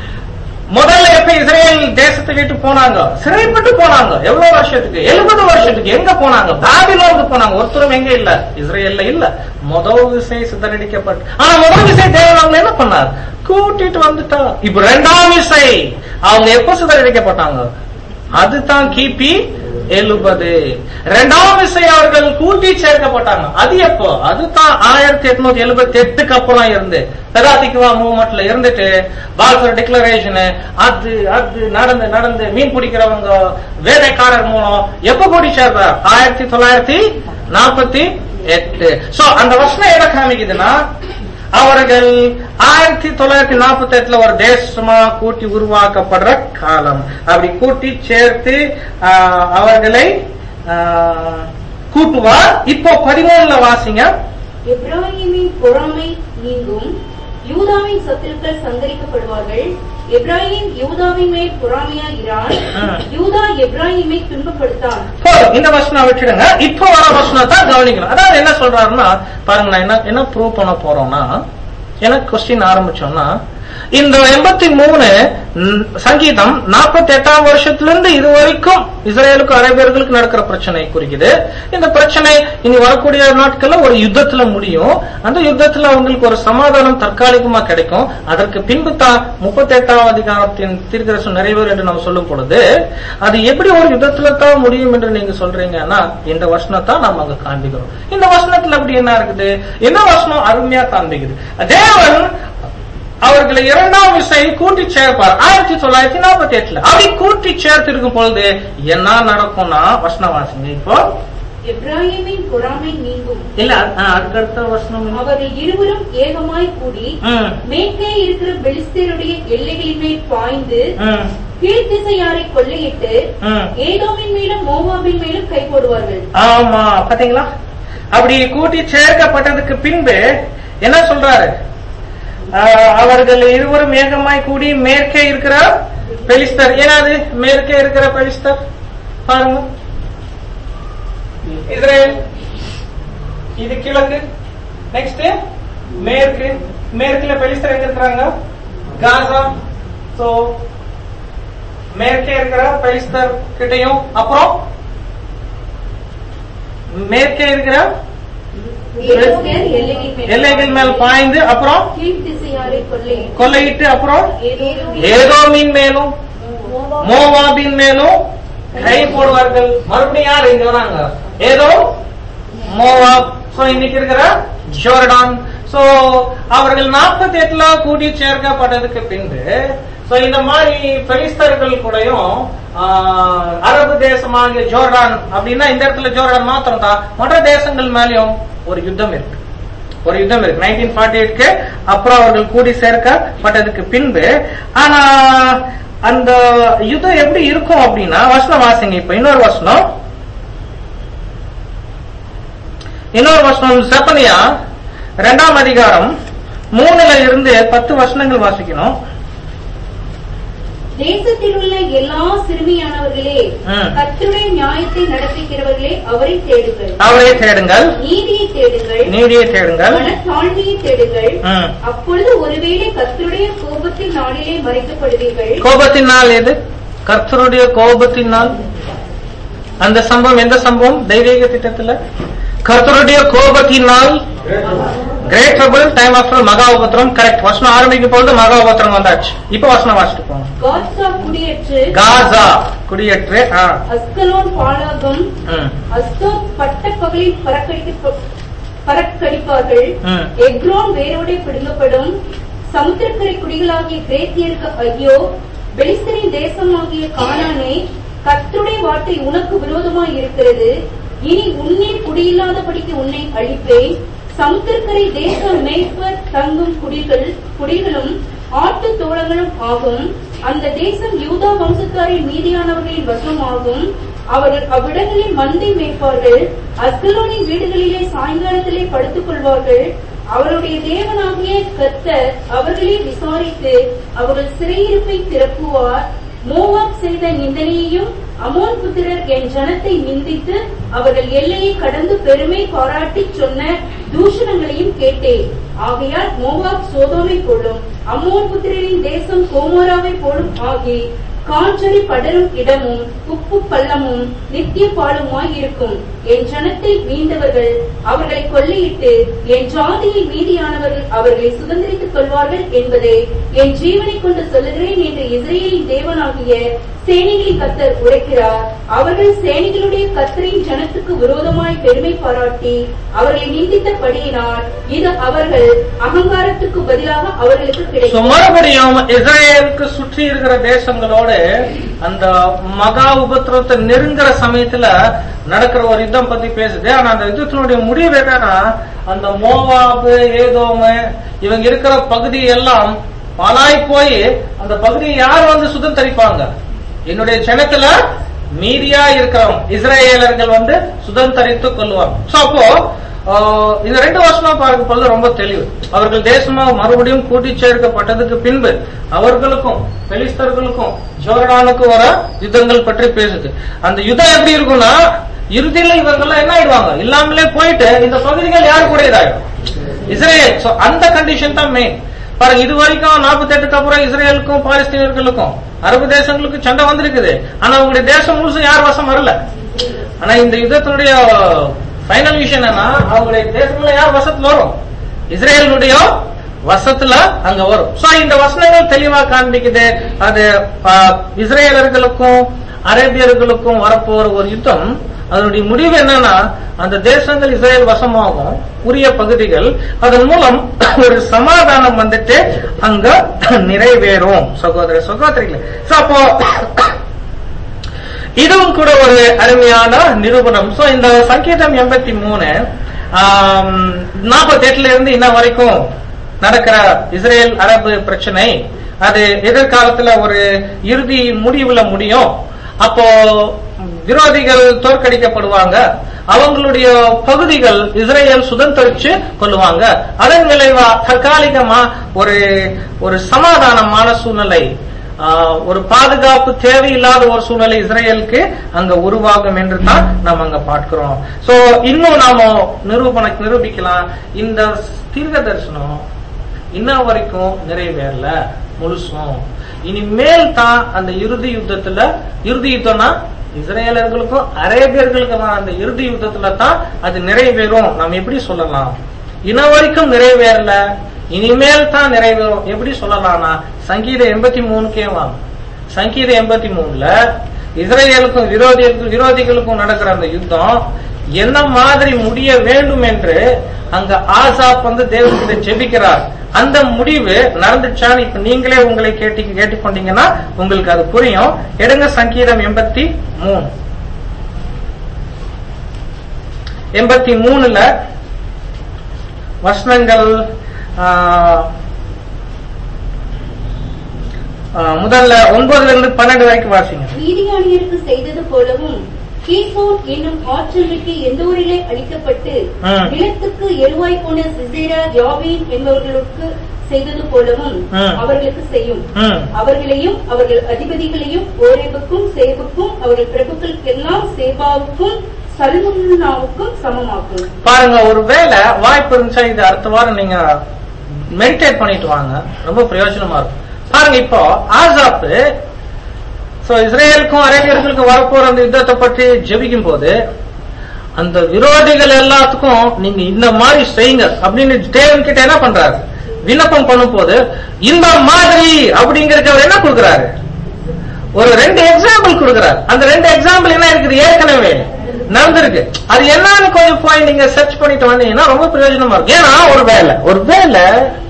முதல்ல எப்ப இஸ்ரேல் தேசத்தை விட்டு போனாங்க சிறைப்பட்டு போனாங்க எவ்வளவு வருஷத்துக்கு எழுபது வருஷத்துக்கு எங்க போனாங்க பாபிலோனுக்கு போனாங்க ஒருத்தரும் எங்க இல்ல இஸ்ரேல்ல இல்ல முதல் விசை சிதறடிக்கப்பட்டு ஆனா முதல் விசை தேவன் அவங்க என்ன பண்ணார் கூட்டிட்டு வந்துட்டா இப்ப ரெண்டாம் விசை அவங்க எப்ப சிதறடிக்கப்பட்டாங்க அதுதான் கிபி எழுபது இரண்டாம் விசை அவர்கள் கூட்டி சேர்க்கப்பட்டாங்க அது எப்போ அதுதான் ஆயிரத்தி எட்நூத்தி எழுபத்தி எட்டுக்கு அப்புறம் இருந்து பெதாதிக்குவா மூவ்மெண்ட்ல இருந்துட்டு பால்சர் டிக்ளரேஷன் அது அது நடந்து நடந்து மீன் பிடிக்கிறவங்க வேலைக்காரர் மூலம் எப்ப கூட்டி சேர்றார் ஆயிரத்தி தொள்ளாயிரத்தி நாற்பத்தி எட்டு சோ அந்த வருஷம் எதை காமிக்குதுன்னா அவர்கள் ஆயிரத்தி தொள்ளாயிரத்தி நாற்பத்தி எட்டுல ஒரு தேசமா கூட்டி உருவாக்கப்படுற காலம் அப்படி கூட்டி சேர்த்து ஆஹ், அவர்களை ஆஹ், கூட்டுவார் இப்போ பதிமூணுல வாசிங்க எப்ராஹிமின் பொறாமை நீங்கும் யூதாவின் சத்துருக்கள் சந்தரிக்கப்படுவார்கள் எப்ராஹிம் யூதாவின் மேல் பொறாமையாகிறான் ஆ. யூதா எப்ராஹிமை துன்பப்படுத்தான் போதும் இந்த வசனம் விட்டுடுங்க இப்போ வர வசனம் தான் கவனிக்கணும் அதாவது என்ன சொல்றாருன்னா பாருங்க நான் என்ன என்ன ப்ரூவ் பண்ண போறோம்னா எனக்கு கொஸ்டின் ஆரம்பிச்சோம்னா இந்த எண்பத்தி மூணு ம், சங்கீதம் நாற்பத்தி எட்டாம் வருஷத்திலிருந்து இது வரைக்கும் இஸ்ரேலுக்கு அரேபியர்களுக்கு நடக்கிற பிரச்சனை குறிக்குது இந்த பிரச்சனை இனி வரக்கூடிய நாட்கள்ல ஒரு யுத்தத்துல முடியும் அந்த யுத்தத்துல அவங்களுக்கு ஒரு சமாதானம் தற்காலிகமா கிடைக்கும் அதற்கு பின்பு தான் முப்பத்தி எட்டாம் அதிகாரத்தின் தீர்க்கதரிசனம் நிறைவேறும் என்று நம்ம சொல்லும் பொழுது அது எப்படி ஒரு யுத்தத்துல தான் முடியும் என்று நீங்க சொல்றீங்கன்னா இந்த வசனத்தை நாம அங்க காண்பிக்கிறோம் இந்த வசனத்துல அப்படி என்ன இருக்குது என்ன வசனம் அருமையா காண்பிக்குது தேவன் அவர்களை இரண்டாம் விசை கூட்டி சேர்ப்பார் ஆயிரத்தி தொள்ளாயிரத்தி நாற்பத்தி எட்டுல அப்படி கூட்டி சேர்த்து இருக்கும் பொழுது என்ன நடக்கும்னா வசனம் வாசிங்க இப்போ எப்ராஹிமின் பொறாமை நீங்கும் இல்ல அ- அதுக்கடுத்த வசனம் என்ன? அவர்கள் இருவரும் ஏகமாய் கூடி ம், மேற்கே இருக்கிற பெலிஸ்தருடைய எல்லைகளின் மேல் பாய்ந்து ம், கீழ்த்திசையாரை கொள்ளையிட்டு ம். ஏதோமின் மேலும் மோவாபின் மேலும் கை போடுவார்கள் ஆமா பாத்தீங்களா அப்படி கூட்டி சேர்க்கப்பட்டதுக்கு பின்பு என்ன சொல்றாரு ஆஹ், அவர்கள் இருவரும் ஏகமாய் கூடி மேற்கே இருக்கிற பெலிஸ்தர் ஏனாது மேற்கே இருக்கிற பெலிஸ்தர் பாருங்க இஸ்ரேல் இது கிழக்கு நெக்ஸ்ட் மேற்கு மேற்குல பெலிஸ்தர் எங்க இருக்கிறாங்க காசா சோ மேற்கே இருக்கிற பெலிஸ்தர் கிட்டையும் அப்புறம் மேற்கே இருக்கிற பெலிஸ்தர் எல்லையின் மேல் எல்லைகள் மேல் பாய்ந்து அப்புறம் கீழ் திசையாரை கொள்ளை கொள்ளையிட்டு அப்புறம் ஏதோ ஏதோமின் மேலும் மோவாபின் மேலும் கை போடுவார்கள் மறுபடியும் யார் இங்க வராங்க ஏதோ மோவாப் சோ இன்னைக்கு இருக்கிற ஜோர்டான் சோ அவர்கள் நாற்பத்தி எட்டுல கூடி சேர்க்கப்பட்டதுக்கு பின்பு சோ இந்த மாதிரி பெலிஸ்தர்கள் கூடயும் ஆஹ், அரபு தேசமாகிய ஜோர்டான் அப்படின்னா இந்த இடத்துல ஜோர்டான் மாத்திரம் தான் மற்ற தேசங்கள் மேலயும் ஒரு யுத்தம் இருக்கு ஒரு யுத்தம் இருக்கு நைன்டீன் ஃபார்ட்டி எயிட்க்கு அப்புறம் அவர்கள் கூடி சேர்க்கப்பட்டதுக்கு பின்பு ஆனா அந்த யுத்தம் எப்படி இருக்கும் அப்படின்னா வசனம் வாசிங்க இப்ப இன்னொரு வசனம் இன்னொரு வசனம் செப்பனியா இரண்டாம் அதிகாரம் மூணுல இருந்து பத்து வசனங்கள் வாசிக்கணும் தேசத்தில் உள்ள எல்லா சிறுமியானவர்களே ம். கர்த்தருடைய நியாயத்தை நடப்பிக்கிறவர்களே அவரை தேடுங்கள் அவரை தேடுங்கள் நீதியை தேடுங்கள் நீதியை தேடுங்கள் மனத்தாழ்மையை தேடுங்கள் ம். அப்பொழுது ஒருவேளை கர்த்தருடைய கோபத்தின் நாளிலே மறைக்கப்படுவீர்கள் கோபத்தின் நாள் எது கர்த்தருடைய கோபத்தின் நாள் அந்த சம்பவம் எந்த சம்பவம் தெய்வீக திட்டத்துல கர்த்தருடைய கோபத்தின் நாள் கிரேட் ட்ரபிள் டைம் ஆஃப்டர் மகா உபத்திரம் கரெக்ட் வசனம் ஆரம்பிக்கும் பொழுது மகா உபத்திரம் வந்தாச்சு இப்ப வசனம் வாசிட்டு போங்க காட்சா குடியேற்று காசா குடியேற்று ஆ, அஸ்கலோன் பாலாகம் ம், அஸ்தோ பட்ட பகலில் பறக்கடிக்க பறக்கடிப்பார்கள் ம். எக்ரோன் வேரோடே பிடுங்கப்படும் சமுத்திரக்கரை குடிகளாகிய கிரேத்தியருக்கு ஐயோ பெலிஸ்தரின் தேசமாகிய கானானே கர்த்தருடைய வார்த்தை உனக்கு விரோதமாய் இருக்கிறது இனி உன்னே குடியில்லாதபடிக்கு உன்னை அழிப்பேன் சமுத்திரக்கரை தேசம் மேய்ப்பர் தங்கும் குடிகள் குடிகளும் ஆட்டு தோழங்களும் ஆகும் அந்த தேசம் யூதா வம்சத்தாரின் மீதியானவர்களின் வசமாகும் அவர்கள் அவ்விடங்களில் மந்தை மேய்ப்பார்கள் அஸ்கலோனின் வீடுகளிலே சாயங்காலத்திலே படுத்துக் கொள்வார்கள் அவருடைய தேவனாகிய கர்த்தர் அவர்களே விசாரித்து அவர்கள் சிறையிருப்பை திறப்புவார் மோவாப் செய்த நிந்தனையையும் அமோன் புத்திரர் என் ஜனத்தை நிந்தித்து அவர்கள் எல்லையை கடந்து பெருமை பாராட்டி சொன்ன தூஷணங்களையும் கேட்டேன் ஆகையால் மோவாப் சோதோமை போலும் அம்மோன் புத்திரரின் தேசம் கோமோராவை போலும் ஆகி காஞ்சொலி படரும் இடமும் உப்பு பள்ளமும் நித்திய பாலுமாய் இருக்கும் என் ஜனத்தை மீண்டவர்கள் அவர்களை கொள்ளையிட்டு என் ஜாதியில் மீதியானவர்கள் அவர்களை சுதந்திரித்துக் கொள்வார்கள் என்பதை என் ஜீவனை கொண்டு சொல்லுகிறேன் என்று இஸ்ரேலின் தேவனாகிய சேனைகளின் கத்தர் உரைக்கிறார் அவர்கள் சேனைகளுடைய கத்தரின் ஜனத்துக்கு விரோதமாய் பெருமை பாராட்டி அவர்களை நிந்தித்தபடியினால் இது அவர்கள் அகங்காரத்துக்கு பதிலாக அவர்களுக்கு So, கிடைக்கும் மறுபடியும் இஸ்ரேலுக்கு சுற்றி இருக்கிற தேசங்களோடு அந்த மகா உபத்திரத்தை நெருங்குற சமயத்துல நடக்கிற ஒரு யுத்தம் பத்தி பேசுது ஆனா அந்த யுத்தத்தினுடைய முடிவு என்னன்னா அந்த மோவாபு ஏதோமு இவங்க இருக்கிற பகுதி எல்லாம் பாலாய் போய் அந்த பகுதியை யார் வந்து சுதந்திரிப்பாங்க என்னுடைய ஜனத்துல மீதியா இருக்கிறவங்க இஸ்ரேலர்கள் வந்து சுதந்திரித்துக் கொள்வாங்க சோ அப்போ ஆஹ், இந்த ரெண்டு வருஷமா பார்க்கும் பொழுது ரொம்ப தெளிவு அவர்கள் தேசமா மறுபடியும் கூட்டி சேர்க்கப்பட்டதுக்கு பின்பு அவர்களுக்கும் பெலிஸ்தர்களுக்கும் ஜோர்டானுக்கும் வர யுத்தங்கள் பற்றி பேசுது அந்த யுத்தம் எப்படி இருக்கும்னா இறுதியில இவங்கெல்லாம் என்ன ஆயிடுவாங்க இல்லாமலே போயிட்டு இந்த பகுதிகள் யாரு கூட இதாயிடும் இஸ்ரேல் So, அந்த கண்டிஷன் தான் மெயின் பாருங்க இது வரைக்கும் நாற்பத்தி எட்டுக்கு அப்புறம் இஸ்ரேலுக்கும் பாலஸ்தீனர்களுக்கும் அரபு தேசங்களுக்கும் சண்டை வந்திருக்குது ஆனா அவங்களுடைய தேசம் முழுசும் யார் வசம் வரல ஆனா இந்த யுத்தத்தினுடைய ஃபைனல் விஷயம் என்னன்னா அவங்களுடைய தேசத்துல யார் வசத்துல வரும் இஸ்ரேலுடைய வசத்துல அங்க வரும் சோ இந்த வசனங்கள் தெளிவா காண்பிக்குது அது ஆ, இஸ்ரேலர்களுக்கும் அரேபியர்களுக்கும் வரப்போற ஒரு யுத்தம் அதனுடைய முடிவு என்னன்னா அந்த தேசங்கள் இஸ்ரேல் வசமாகும் உரிய பகுதிகள் அதன் மூலம் ஒரு சமாதானம் வந்துட்டு அங்க நிறைவேறும் சகோதர சகோதரிகளே So, அப்போ இதுவும் கூட ஒரு அருமையான நிரூபணம் சோ இந்த சங்கீதம் எண்பத்தி மூணு நாற்பத்தி எட்டுல இருந்து இன்ன வரைக்கும் நடக்கிற இஸ்ரேல் அரபு பிரச்சனை அது எதிர்காலத்துல ஒரு இறுதி முடிவுல முடியும் அப்போ விரோதிகள் தோற்கடிக்கப்படுவாங்க அவங்களுடைய பகுதிகள் இஸ்ரேல் சுதந்திரிச்சு கொள்ளுவாங்க அதன் விளைவா தற்காலிகமா ஒரு ஒரு சமாதானமான சூழ்நிலை ஆஹ், ஒரு பாதுகாப்பு தேவையில்லாத ஒரு சூழ்நிலை இஸ்ரேலுக்கு அங்க உருவாகும் என்று தான் நாம் அங்க பார்க்கிறோம் சோ இன்னும் நாம நிரூபண நிரூபிக்கலாம் இந்த தீர்க்க தரிசனம் இன்ன வரைக்கும் நிறைவேறல முழுசும் இனிமேல் தான் அந்த இறுதி யுத்தத்துல இறுதி யுத்தம்னா இஸ்ரேலர்களுக்கும் அரேபியர்களுக்கும் அந்த இறுதி யுத்தத்துல தான் அது நிறைவேறும் நாம் எப்படி சொல்லலாம் இன்ன வரைக்கும் நிறைவேறல இனிமேல் தான் நிறைவேறும் எப்படி சொல்லலாம்னா சங்கீதம் எண்பத்தி மூணுக்கே வாங்க சங்கீதம் எண்பத்தி மூணுல இஸ்ரேலுக்கும் விரோதிகளுக்கும் விரோதிகளுக்கும் நடக்கிற அந்த யுத்தம் என்ன மாதிரி முடிய வேண்டும் என்று அங்க ஆசாப் வந்து தேவன்கிட்ட ஜெபிக்கிறார் அந்த முடிவு நடந்துச்சான்னு இப்ப நீங்களே உங்களை கேட்டி கேட்டுக்கொண்டீங்கன்னா உங்களுக்கு அது புரியும் எடுங்க சங்கீதம் எண்பத்தி மூணு எண்பத்தி மூணுல வசனங்கள் ஆஹ், ஆஹ், முதல்ல ஒன்பதுல இருந்து பன்னெண்டு வரைக்கும் வாசிங்க மீதியானியருக்கு செய்தது போலவும் கீசோன் என்னும் ஆற்றலுக்கு எந்தோரிலே அளிக்கப்பட்டு ம். நிலத்துக்கு எருவாய் போன சிசேரா யாவீன் என்பவர்களுக்கு செய்தது போலவும் ம். அவர்களுக்கு செய்யும் ம். அவர்களையும் அவர்கள் அதிபதிகளையும் ஓரேபுக்கும் சேபுக்கும் அவர்கள் பிரபுக்களுக்கெல்லாம் சேபாவுக்கும் சல்முன்னாவுக்கும் சமமாக்கும் பாருங்க ஒருவேளை வாய்ப்பு இருந்துச்சா இது அடுத்த வாரம் நீங்க மெடிடேட் பண்ணிட்டு வாங்க ரொம்ப பிரயோஜனமா இருக்கும் பாருங்க இப்போ ஆசாப்பு சோ இஸ்ரேலுக்கும் அரேபியர்களுக்கும் வரப்போற அந்த யுத்தத்தை பற்றி ஜெபிக்கும் போது அந்த விரோதிகள் எல்லாத்துக்கும் நீங்க இந்த மாதிரி செய்யுங்க அப்படின்னு தேவன் கிட்ட என்ன பண்றாரு விண்ணப்பம் பண்ணும் போது இந்த மாதிரி அப்படிங்கறதுக்கு அவர் என்ன கொடுக்கிறாரு ஒரு ரெண்டு எக்ஸாம்பிள் கொடுக்கிறார் அந்த ரெண்டு எக்ஸாம்பிள் என்ன இருக்குது ஏற்கனவே நடந்திருக்கு அது என்னன்னு கொஞ்சம் போய் நீங்க சர்ச் பண்ணிட்டு வந்தீங்கன்னா ரொம்ப பிரயோஜனமா இருக்கும் ஏன்னா ஒரு வேலை ஒரு வேலை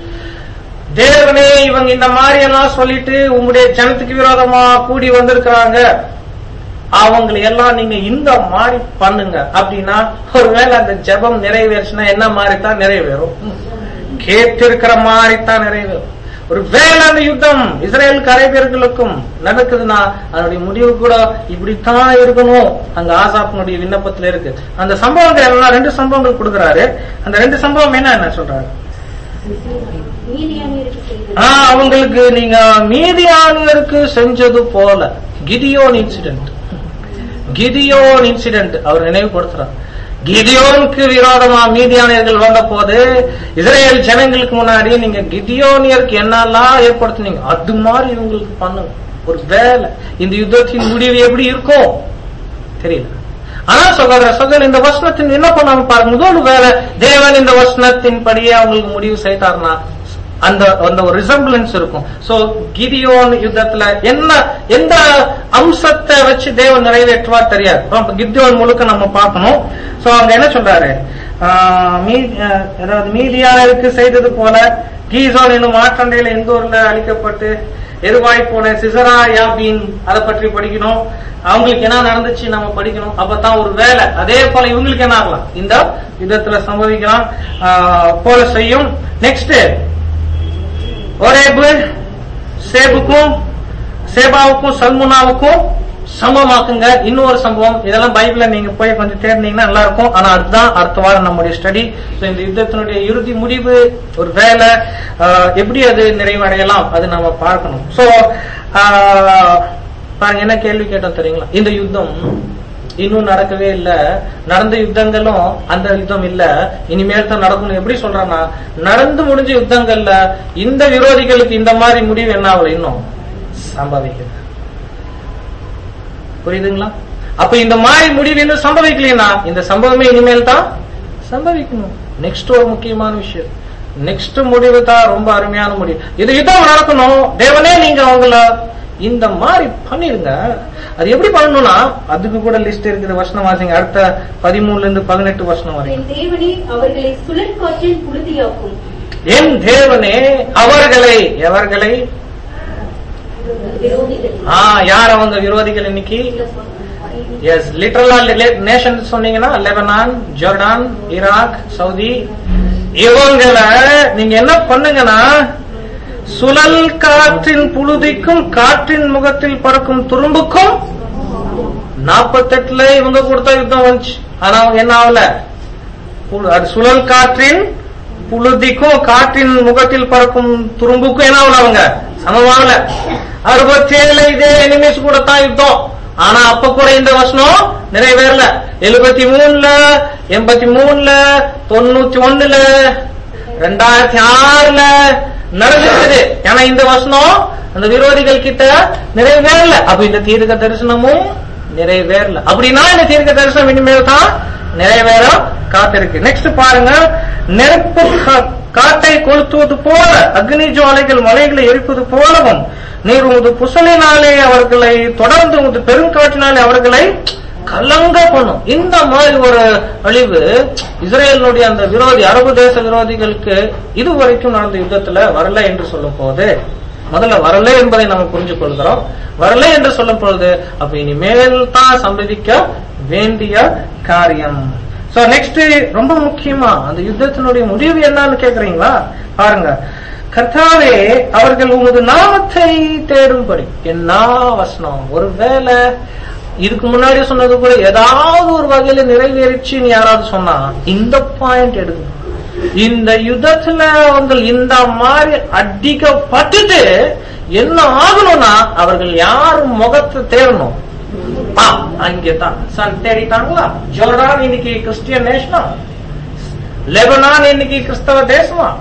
தேவனே இவங்க இந்த மாதிரி எல்லாம் சொல்லிட்டு உங்களுடைய ஜனத்துக்கு விரோதமா கூடி வந்திருக்கிறாங்க அவங்களை எல்லாம் நீங்க இந்த மாதிரி பண்ணுங்க அப்படின்னா ஒருவேளை அந்த ஜெபம் நிறைவேறுச்சுன்னா என்ன மாதிரி தான் நிறைவேறும் கேட்டிருக்கிற மாதிரி தான் நிறைவேறும் ஒரு வேலை அந்த யுத்தம் இஸ்ரேலுக்கு அரேபியர்களுக்கும் நடக்குதுன்னா அதனுடைய முடிவு கூட இப்படித்தான் இருக்கணும் அங்க ஆசாப்பினுடைய விண்ணப்பத்துல இருக்கு அந்த சம்பவங்கள் எல்லாம் ரெண்டு சம்பவங்கள் கொடுக்குறாரு அந்த ரெண்டு சம்பவம் என்ன என்ன சொல்றாரு மீதியானியருக்கு செய்தது ஆ, அவங்களுக்கு நீங்க மீதியானியருக்கு செஞ்சது போல கிதியோன் இன்சிடென்ட் கிதியோன் இன்சிடென்ட் அவர் நினைவுபடுத்துறார் கிதியோனுக்கு விரோதமா மீதியானியர்கள் வந்த போது இஸ்ரேல் ஜனங்களுக்கு முன்னாடி நீங்க கிதியோனியருக்கு என்னெல்லாம் ஏற்படுத்துனீங்க அது மாதிரி இவங்களுக்கு பண்ணுங்க ஒரு வேலை இந்த யுத்தத்தின் முடிவு எப்படி இருக்கும் தெரியல ஆனா சகோதர சகோதரர் இந்த வசனத்தின் என்ன பண்ணாம பாருங்க முதல் வேலை தேவன் இந்த வசனத்தின் படியே அவங்களுக்கு முடிவு செய்தார்னா அந்த அந்த ஒரு ரிசம்பிளன்ஸ் இருக்கும் சோ கிதியோன் யுத்தத்துல என்ன எந்த அம்சத்தை வச்சு தேவன் நிறைவேற்றுவார் தெரியாது அப்ப கிதியோன் முழுக்க நம்ம பார்க்கணும் சோ அங்க என்ன சொல்றாரு ஆஹ் மீ- அஹ் அதாவது மீதியானருக்கு செய்தது போல கீசோன் என்னும் மாற்றண்டையில எந்த ஊர்ல அழிக்கப்பட்டு எருவாய் போன சிசரா யாபின் அதை பற்றி படிக்கணும் அவங்களுக்கு என்ன நடந்துச்சு நம்ம படிக்கணும் அப்பதான் ஒரு வேலை அதே போல இவங்களுக்கு என்ன ஆகலாம் இந்த யுத்தத்துல சம்பவிக்கலாம் ஆஹ் போல செய்யும் நெக்ஸ்ட் ஒரேபு சேபுக்கும் சேபாவுக்கும் சல்முனாவுக்கும் சமமாக்குங்க இன்னொரு சம்பவம் இதெல்லாம் பைபிள்ல நீங்க போய் கொஞ்சம் தேடினீங்கன்னா நல்லா இருக்கும் ஆனா அதுதான் அடுத்த வாரம் நம்முடைய ஸ்டடி இந்த யுத்தத்தினுடைய இறுதி முடிவு ஒரு வேலை ஆஹ், எப்படி அது நிறைவடையலாம் அது நம்ம பார்க்கணும் சோ பாருங்க என்ன கேள்வி கேட்டோம் தெரியுங்களா இந்த யுத்தம் இன்னும் நடக்கவே இல்ல நடந்த யுத்தங்களும் அந்த யுத்தம் இல்ல இனிமேல் தான் நடக்கணும் எப்படி சொல்றேன்னா நடந்து முடிஞ்ச யுத்தங்கள்ல இந்த விரோதிகளுக்கு இந்த மாதிரி முடிவு என்ன ஆகல இன்னும் சம்பவிக்குது புரியுதுங்களா அப்ப இந்த மாதிரி முடிவு இன்னும் சம்பவிக்கலைன்னா இந்த சம்பவமே இனிமேல் தான் சம்பவிக்கணும் நெக்ஸ்ட் ஒரு முக்கியமான விஷயம் நெக்ஸ்ட் முடிவு தான் ரொம்ப அருமையான முடிவு இது யுத்தம் நடக்கணும் தேவனே நீங்க அவங்கள இந்த மாதிரி பண்ணிருங்க அது எப்படி பண்ணணும்னா அதுக்கு கூட லிஸ்ட் இருக்குது வருஷம் வாசிங்க அடுத்த பதிமூணுல இருந்து பதினெட்டு வருஷம் வரைக்கும் என் தேவனே அவர்களை சுழற்காற்றின் புழுதியாக்கும் என் தேவனே அவர்களை எவர்களை விரோதிகள் ஆ யார் அவங்க விரோதிகள் இன்னைக்கு எஸ் லிட்டரலா நேஷன் சொன்னீங்கன்னா லெபனான் ஜோர்டான் ஈராக் சவுதி இவங்களை நீங்க என்ன பண்ணுங்கன்னா சுழல் காற்றின் புழுதிக்கும் காற்றின் முகத்தில் பறக்கும் துரும்புக்கும் நாற்பத்தெட்டுல இவங்க கொடுத்த யுத்தம் வந்துச்சு ஆனா அவங்க என்ன ஆகல புழு- அது சுழல் காற்றின் புழுதிக்கும் காற்றின் முகத்தில் பறக்கும் துரும்புக்கும் என்ன ஆகல அவங்க சமமாகல அறுபத்தி ஏழுல இதே எனிமிஸ் கூட தான் யுத்தம் ஆனா அப்ப கூட இந்த வசனம் நிறைவேறல எழுபத்தி மூணுல எண்பத்தி மூணுல தொண்ணூத்தி ஒண்ணுல ரெண்டாயிரத்தி ஆறுல நடந்துருக்குது ஏன்னா இந்த வசனம் அந்த விரோதிகள் கிட்ட நிறைவேறல அப்ப இந்த தீர்க்க தரிசனமும் நிறைவேறல அப்படின்னா இந்த தீர்க்க தரிசனம் இனிமேல் தான் நிறைவேற காத்திருக்கு நெக்ஸ்ட் பாருங்க நெருப்பு கா- காட்டை கொளுத்துவது போல அக்னி ஜுவாலைகள் மலைகளை எரிப்பது போலவும் நீர் உமது புசலினாலே அவர்களை தொடர்ந்து உமது பெருங்காற்றினாலே அவர்களை கலங்க பண்ணும் இந்த மாதிரி ஒரு அழிவு இஸ்ரேலுடைய அந்த விரோதி அரபு தேச விரோதிகளுக்கு இதுவரைக்கும் நடந்த யுத்தத்துல வரல என்று சொல்லும் போது முதல்ல வரல என்பதை நம்ம புரிஞ்சு கொள்கிறோம் வரல என்று சொல்லும் பொழுது அப்ப இனிமேல் தான் சம்பவிக்க வேண்டிய காரியம் சோ நெக்ஸ்ட் ரொம்ப முக்கியமா அந்த யுத்தத்தினுடைய முடிவு என்னன்னு கேக்குறீங்களா பாருங்க கர்த்தாவே அவர்கள் உமது நாமத்தை தேடும்படி என்ன வசனம் ஒருவேளை இதுக்கு முன்னாடி சொன்னது கூட ஏதாவது ஒரு வகையில நிறைவேறிச்சுன்னு யாராவது சொன்னா இந்த பாயிண்ட் எடுக்கணும் இந்த யுத்தத்துல அவங்க இந்த மாதிரி அடிக்கப்பட்டுட்டு என்ன ஆகணும்னா அவர்கள் யார் முகத்தை தேடணும் ஆ, அங்கேதான் சன் தேடிட்டாங்களா ஜோர்டான் இன்னைக்கு கிறிஸ்டியன் நேஷனா லெபனான் இன்னைக்கு கிறிஸ்தவ தேசமா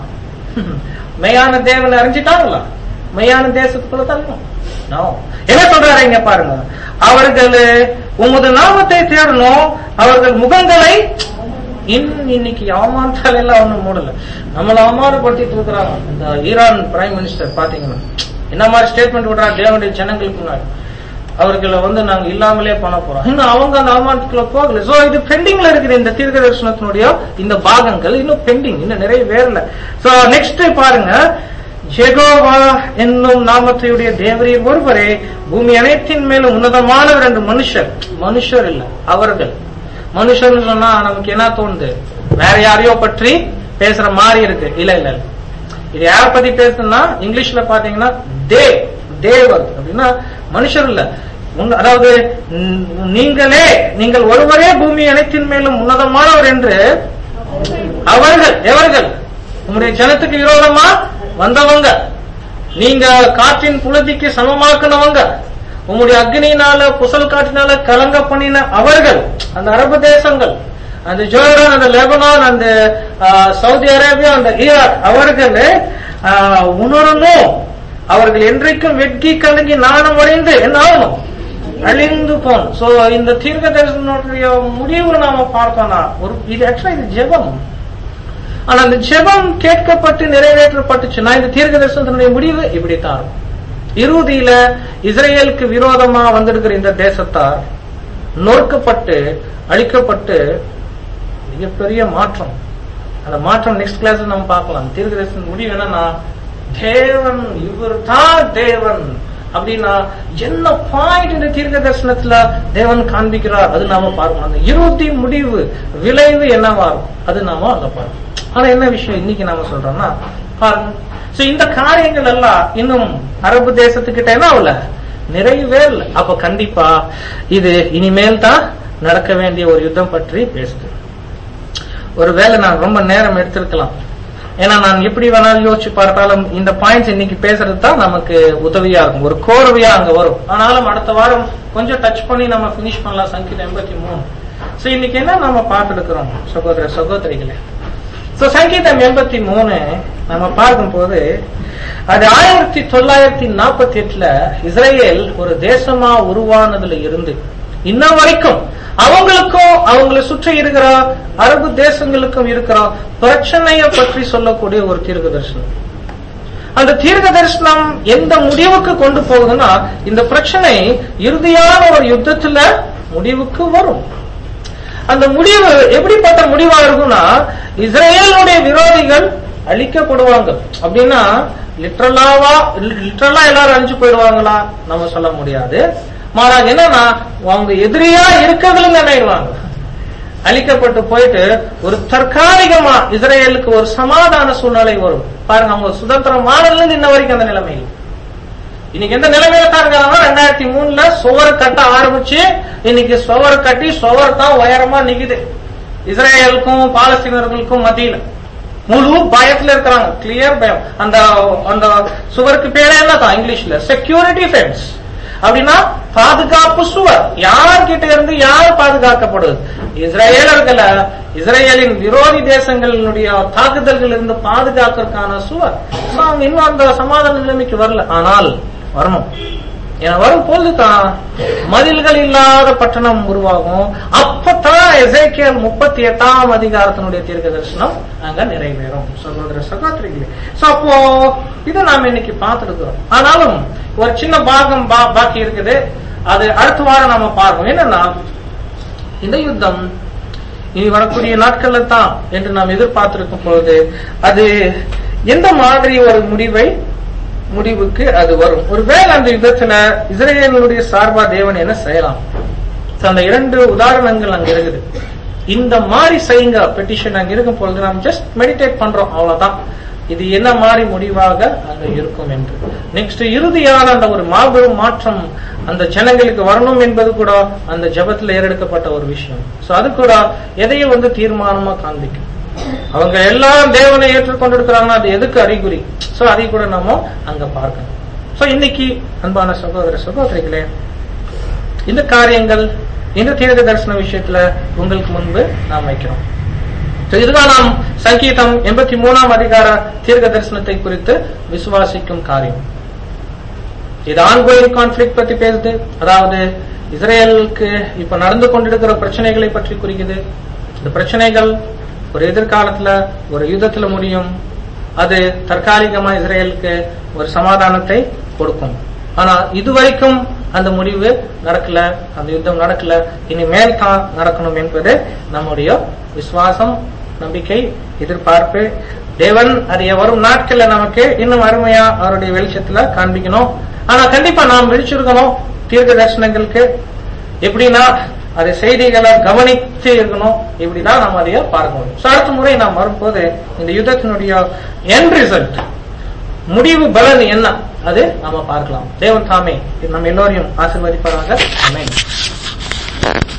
மெய்யான தேவனை அறிஞ்சிட்டாங்களா மெய்யான தேசத்துக்குள்ள தள்ளணும் No. என்ன சொல்றாரு இங்க பாருங்க அவர்கள் உமது நாமத்தை தேடணும் அவர்கள் முகங்களை இன்- இன்னைக்கு அவமானத்தால எல்லாம் ஒண்ணும் மூடல நம்மள அவமானப்படுத்திட்டு இருக்கிறாங்க இந்த ஈரான் பிரைம் மினிஸ்டர் பாத்தீங்கன்னா என்ன மாதிரி ஸ்டேட்மெண்ட் விடுறாங்க தேவனுடைய ஜனங்களுக்கு முன்னாடி அவர்களை வந்து நாங்க இல்லாமலே பண்ண போறோம் இன்னும் அவங்க அந்த அவமானத்துக்குள்ள போகல சோ இது பெண்டிங்ல இருக்குது இந்த தீர்க்க தரிசனத்தினுடைய இந்த பாகங்கள் இன்னும் பெண்டிங் இன்னும் நிறைய வேறல சோ நெக்ஸ்ட் பாருங்க ஜெகோவா என்னும் நாமத்தையுடைய தேவரீர் ஒருவரே பூமி அனைத்தின் மேலும் உன்னதமானவர் என்று மனுஷர் மனுஷர் இல்ல அவர்கள் மனுஷர்னு சொன்னா நமக்கு என்ன தோணுது வேற யாரையோ பற்றி பேசுற மாதிரி இருக்கு இல்ல இல்ல இல்ல இது யார பத்தி பேசுனா இங்கிலீஷ்ல பாத்தீங்கன்னா தே தேவர் அப்படின்னா மனுஷர் இல்ல உங்க- அதாவது ம், நீங்களே நீங்கள் ஒருவரே பூமி அனைத்தின் மேலும் உன்னதமானவர் என்று அவர்கள் எவர்கள் உங்களுடைய ஜனத்துக்கு விரோதமா வந்தவங்க நீங்க காற்றின் புழுதிக்கு சமமாக்குனவங்க உங்களுடைய அக்னியினால புசல் காற்றினால கலங்க பண்ணின அவர்கள் அந்த அரபு தேசங்கள் அந்த ஜோர்டான் அந்த லெபனான் அந்த ஆ, சவுதி அரேபியா அந்த ஈராக் அவர்கள் ஆ, உணரணும் அவர்கள் என்றைக்கும் வெட்கி கலங்கி நாணம் அடைந்து என்ன ஆகணும் அழிந்து போகணும் சோ இந்த தீர்க்க தரிசனத்துடைய முடிவு நாம பார்த்தோம்னா ஒரு இது ஆக்சுவலா இது ஜெபம் ஆனா அந்த ஜெபம் கேட்கப்பட்டு நிறைவேற்றப்பட்டுச்சுன்னா இந்த தீர்க்க தரிசனத்தினுடைய முடிவு இப்படித்தான் இருக்கும் இறுதியில இஸ்ரேலுக்கு விரோதமா வந்திருக்கிற இந்த தேசத்தார் நொறுக்கப்பட்டு அழிக்கப்பட்டு மிகப்பெரிய மாற்றம் அந்த மாற்றம் நெக்ஸ்ட் கிளாஸ் நம்ம பார்க்கலாம் தீர்க்க தரிசன முடிவு என்னன்னா தேவன் இவர் தான் தேவன் அப்படின்னா என்ன பாயிண்ட் இந்த தீர்க்க தரிசனத்துல தேவன் காண்பிக்கிறார் அது நாம பார்க்கணும் அந்த இறுதி முடிவு விளைவு என்னவா இருக்கும் அது நாம அங்க பார்க்கணும் ஆனா என்ன விஷயம் இன்னைக்கு நாம சொல்றோம்னா பாருங்க சோ இந்த காரியங்கள் எல்லாம் இன்னும் அரபு தேசத்துக்கிட்ட என்ன ஆகல நிறைவேறல அப்ப கண்டிப்பா இது இனிமேல் தான் நடக்க வேண்டிய ஒரு யுத்தம் பற்றி பேசுது ஒருவேளை நான் ரொம்ப நேரம் எடுத்திருக்கலாம் ஏன்னா நான் எப்படி வேணாலும் யோசிச்சு பார்த்தாலும் இந்த பாயிண்ட்ஸ் இன்னைக்கு பேசுறது தான் நமக்கு உதவியா இருக்கும் ஒரு கோர்வையா அங்க வரும் ஆனாலும் அடுத்த வாரம் கொஞ்சம் டச் பண்ணி நம்ம பினிஷ் பண்ணலாம் சங்கீதம் எண்பத்தி மூணு சோ இன்னைக்கு என்ன நம்ம பார்த்துருக்கிறோம் சகோதர சகோதரிகளே சோ சங்கீதம் எண்பத்தி மூணு நம்ம பார்க்கும்போது அது ஆயிரத்தி தொள்ளாயிரத்தி நாற்பத்தி எட்டுல இஸ்ரேல் ஒரு தேசமா உருவானதுல இருந்து இன்ன வரைக்கும் அவங்களுக்கும் அவங்களை சுற்றி இருக்கிற அரபு தேசங்களுக்கும் இருக்கிற பிரச்சனைய பற்றி சொல்லக்கூடிய ஒரு தீர்க்க தரிசனம் அந்த தீர்க்க தரிசனம் எந்த முடிவுக்கு கொண்டு போகுதுன்னா இந்த பிரச்சனை இறுதியான ஒரு யுத்தத்துல முடிவுக்கு வரும் அந்த முடிவு எப்படிப்பட்ட முடிவா இருக்கும்னா இஸ்ரேலுடைய விரோதிகள் அழிக்கப்படுவாங்க அப்படின்னா லிட்ரலாவா லிட்ரலா எல்லாரும் அழிஞ்சு போயிடுவாங்களா நம்ம சொல்ல முடியாது மாறாக என்னன்னா அவங்க எதிரியா இருக்கிறவங்களும் என்ன ஆயிடுவாங்க அழிக்கப்பட்டு போயிட்டு ஒரு தற்காலிகமா இஸ்ரேலுக்கு ஒரு சமாதான சூழ்நிலை வரும் பாருங்க அவங்க சுதந்திரமானதுல இருந்து இன்ன வரைக்கும் அந்த நிலைமை இல்லை. இன்னைக்கு எந்த நிலைமையில தான் இருக்காங்கன்னா ரெண்டாயிரத்தி மூணுல சுவர் கட்ட ஆரம்பிச்சு இன்னைக்கு சுவர் கட்டி சுவர் தான் உயரமா நிக்குது இஸ்ரேலுக்கும் பாலஸ்தீனர்களுக்கும் மத்தியில முழு பயத்துல இருக்கிறாங்க கிளியர் பயம் அந்த அந்த சுவருக்கு பேரே என்ன தான் இங்கிலீஷ்ல செக்யூரிட்டி ஃபென்ஸ் அப்படின்னா பாதுகாப்பு சுவர் யார்கிட்ட இருந்து யார் பாதுகாக்கப்படுது இஸ்ரேலர்களை இஸ்ரேலின் விரோதி தேசங்களினுடைய தாக்குதல்கள் இருந்து பாதுகாக்கிறதுக்கான சுவர் So, அவங்க இன்னும் அந்த சமாதான நிலைமைக்கு வரல ஆனால் வரணும் ஏன்னா வரும் பொழுதுதான் மதில்கள் இல்லாத பட்டணம் உருவாகும் அப்பதான் எசேக்கியல் முப்பத்தி எட்டாம் அதிகாரத்தினுடைய தீர்க்க தரிசனம் அங்க நிறைவேறும் சகோதர சகோதரிகளே சோ அப்போ இதை நாம இன்னைக்கு பார்த்திருக்கிறோம் ஆனாலும் ஒரு சின்ன பாகம் பா- பாக்கி இருக்குது அது அடுத்த வாரம் நாம பார்ப்போம் என்னன்னா இந்த யுத்தம் இனி வரக்கூடிய நாட்கள்ல தான் என்று நாம் எதிர்பார்த்திருக்கும் பொழுது அது எந்த மாதிரி ஒரு முடிவை முடிவுக்கு அது வரும் ஒருவேளை அந்த யுத்தத்துல இஸ்ரேலுடைய சார்பா தேவன் என்ன செய்யலாம் So, அந்த இரண்டு உதாரணங்கள் அங்க இருக்குது இந்த மாதிரி செய்யுங்க பெட்டிஷன் அங்க இருக்கும் பொழுது நாம் ஜஸ்ட் மெடிடேட் பண்றோம் அவ்வளவுதான் இது என்ன மாதிரி முடிவாக அங்க இருக்கும் என்று நெக்ஸ்ட் இறுதியான அந்த ஒரு மாபெரும் மாற்றம் அந்த ஜனங்களுக்கு வரணும் என்பது கூட அந்த ஜெபத்துல ஏறெடுக்கப்பட்ட ஒரு விஷயம் சோ அது கூட எதையும் வந்து தீர்மானமா காண்பிக்கும் அவங்க எல்லாம் தேவனை ஏற்றுக்கொண்டிருக்கிறாங்கன்னா அது எதுக்கு அறிகுறி சோ அதை கூட நம்ம அங்க பார்க்கணும் சோ இன்னைக்கு அன்பான சகோதர சகோதரிகளே இந்த காரியங்கள் இந்த தீர்க்க தரிசன விஷயத்துல உங்களுக்கு முன்பு நாம் வைக்கிறோம் So, இதுதான் நாம் சங்கீதம் எண்பத்தி மூணாம் அதிகார தீர்க்க தரிசனத்தை குறித்து விசுவாசிக்கும் காரியம் இது ஆன்கோயிங் கான்ஃபிளிக் பத்தி பேசுது அதாவது இஸ்ரேலுக்கு இப்ப நடந்து கொண்டிருக்கிற பிரச்சனைகளை பற்றி குறிக்குது இந்த பிரச்சனைகள் ஒரு எதிர்காலத்துல ஒரு யுத்தத்துல முடியும் அது தற்காலிகமா இஸ்ரேலுக்கு ஒரு சமாதானத்தை கொடுக்கும் ஆனா இதுவரைக்கும் அந்த முடிவு நடக்கல அந்த யுத்தம் நடக்கல இனிமேல் தான் நடக்கணும் என்பது நம்முடைய விசுவாசம் நம்பிக்கை எதிர்பார்ப்பு தேவன் அதை வரும் நாட்கள்ல நமக்கு இன்னும் அருமையா அவருடைய வெளிச்சத்துல காண்பிக்கணும் ஆனா கண்டிப்பா நாம் விழிச்சிருக்கணும் தீர்க்க தரிசனங்களுக்கு எப்படின்னா அது செய்திகளை கவனித்து இருக்கணும் இப்படிதான் நாம் அதைய பார்க்க முடியும் So, அடுத்த முறை நாம் வரும்போது இந்த யுத்தத்தினுடைய என் ரிசல்ட் முடிவு பலன் என்ன அது நாம பார்க்கலாம் தேவன் தாமே நம்ம எல்லோரையும் ஆசீர்வதிப்பாராக ஆமென்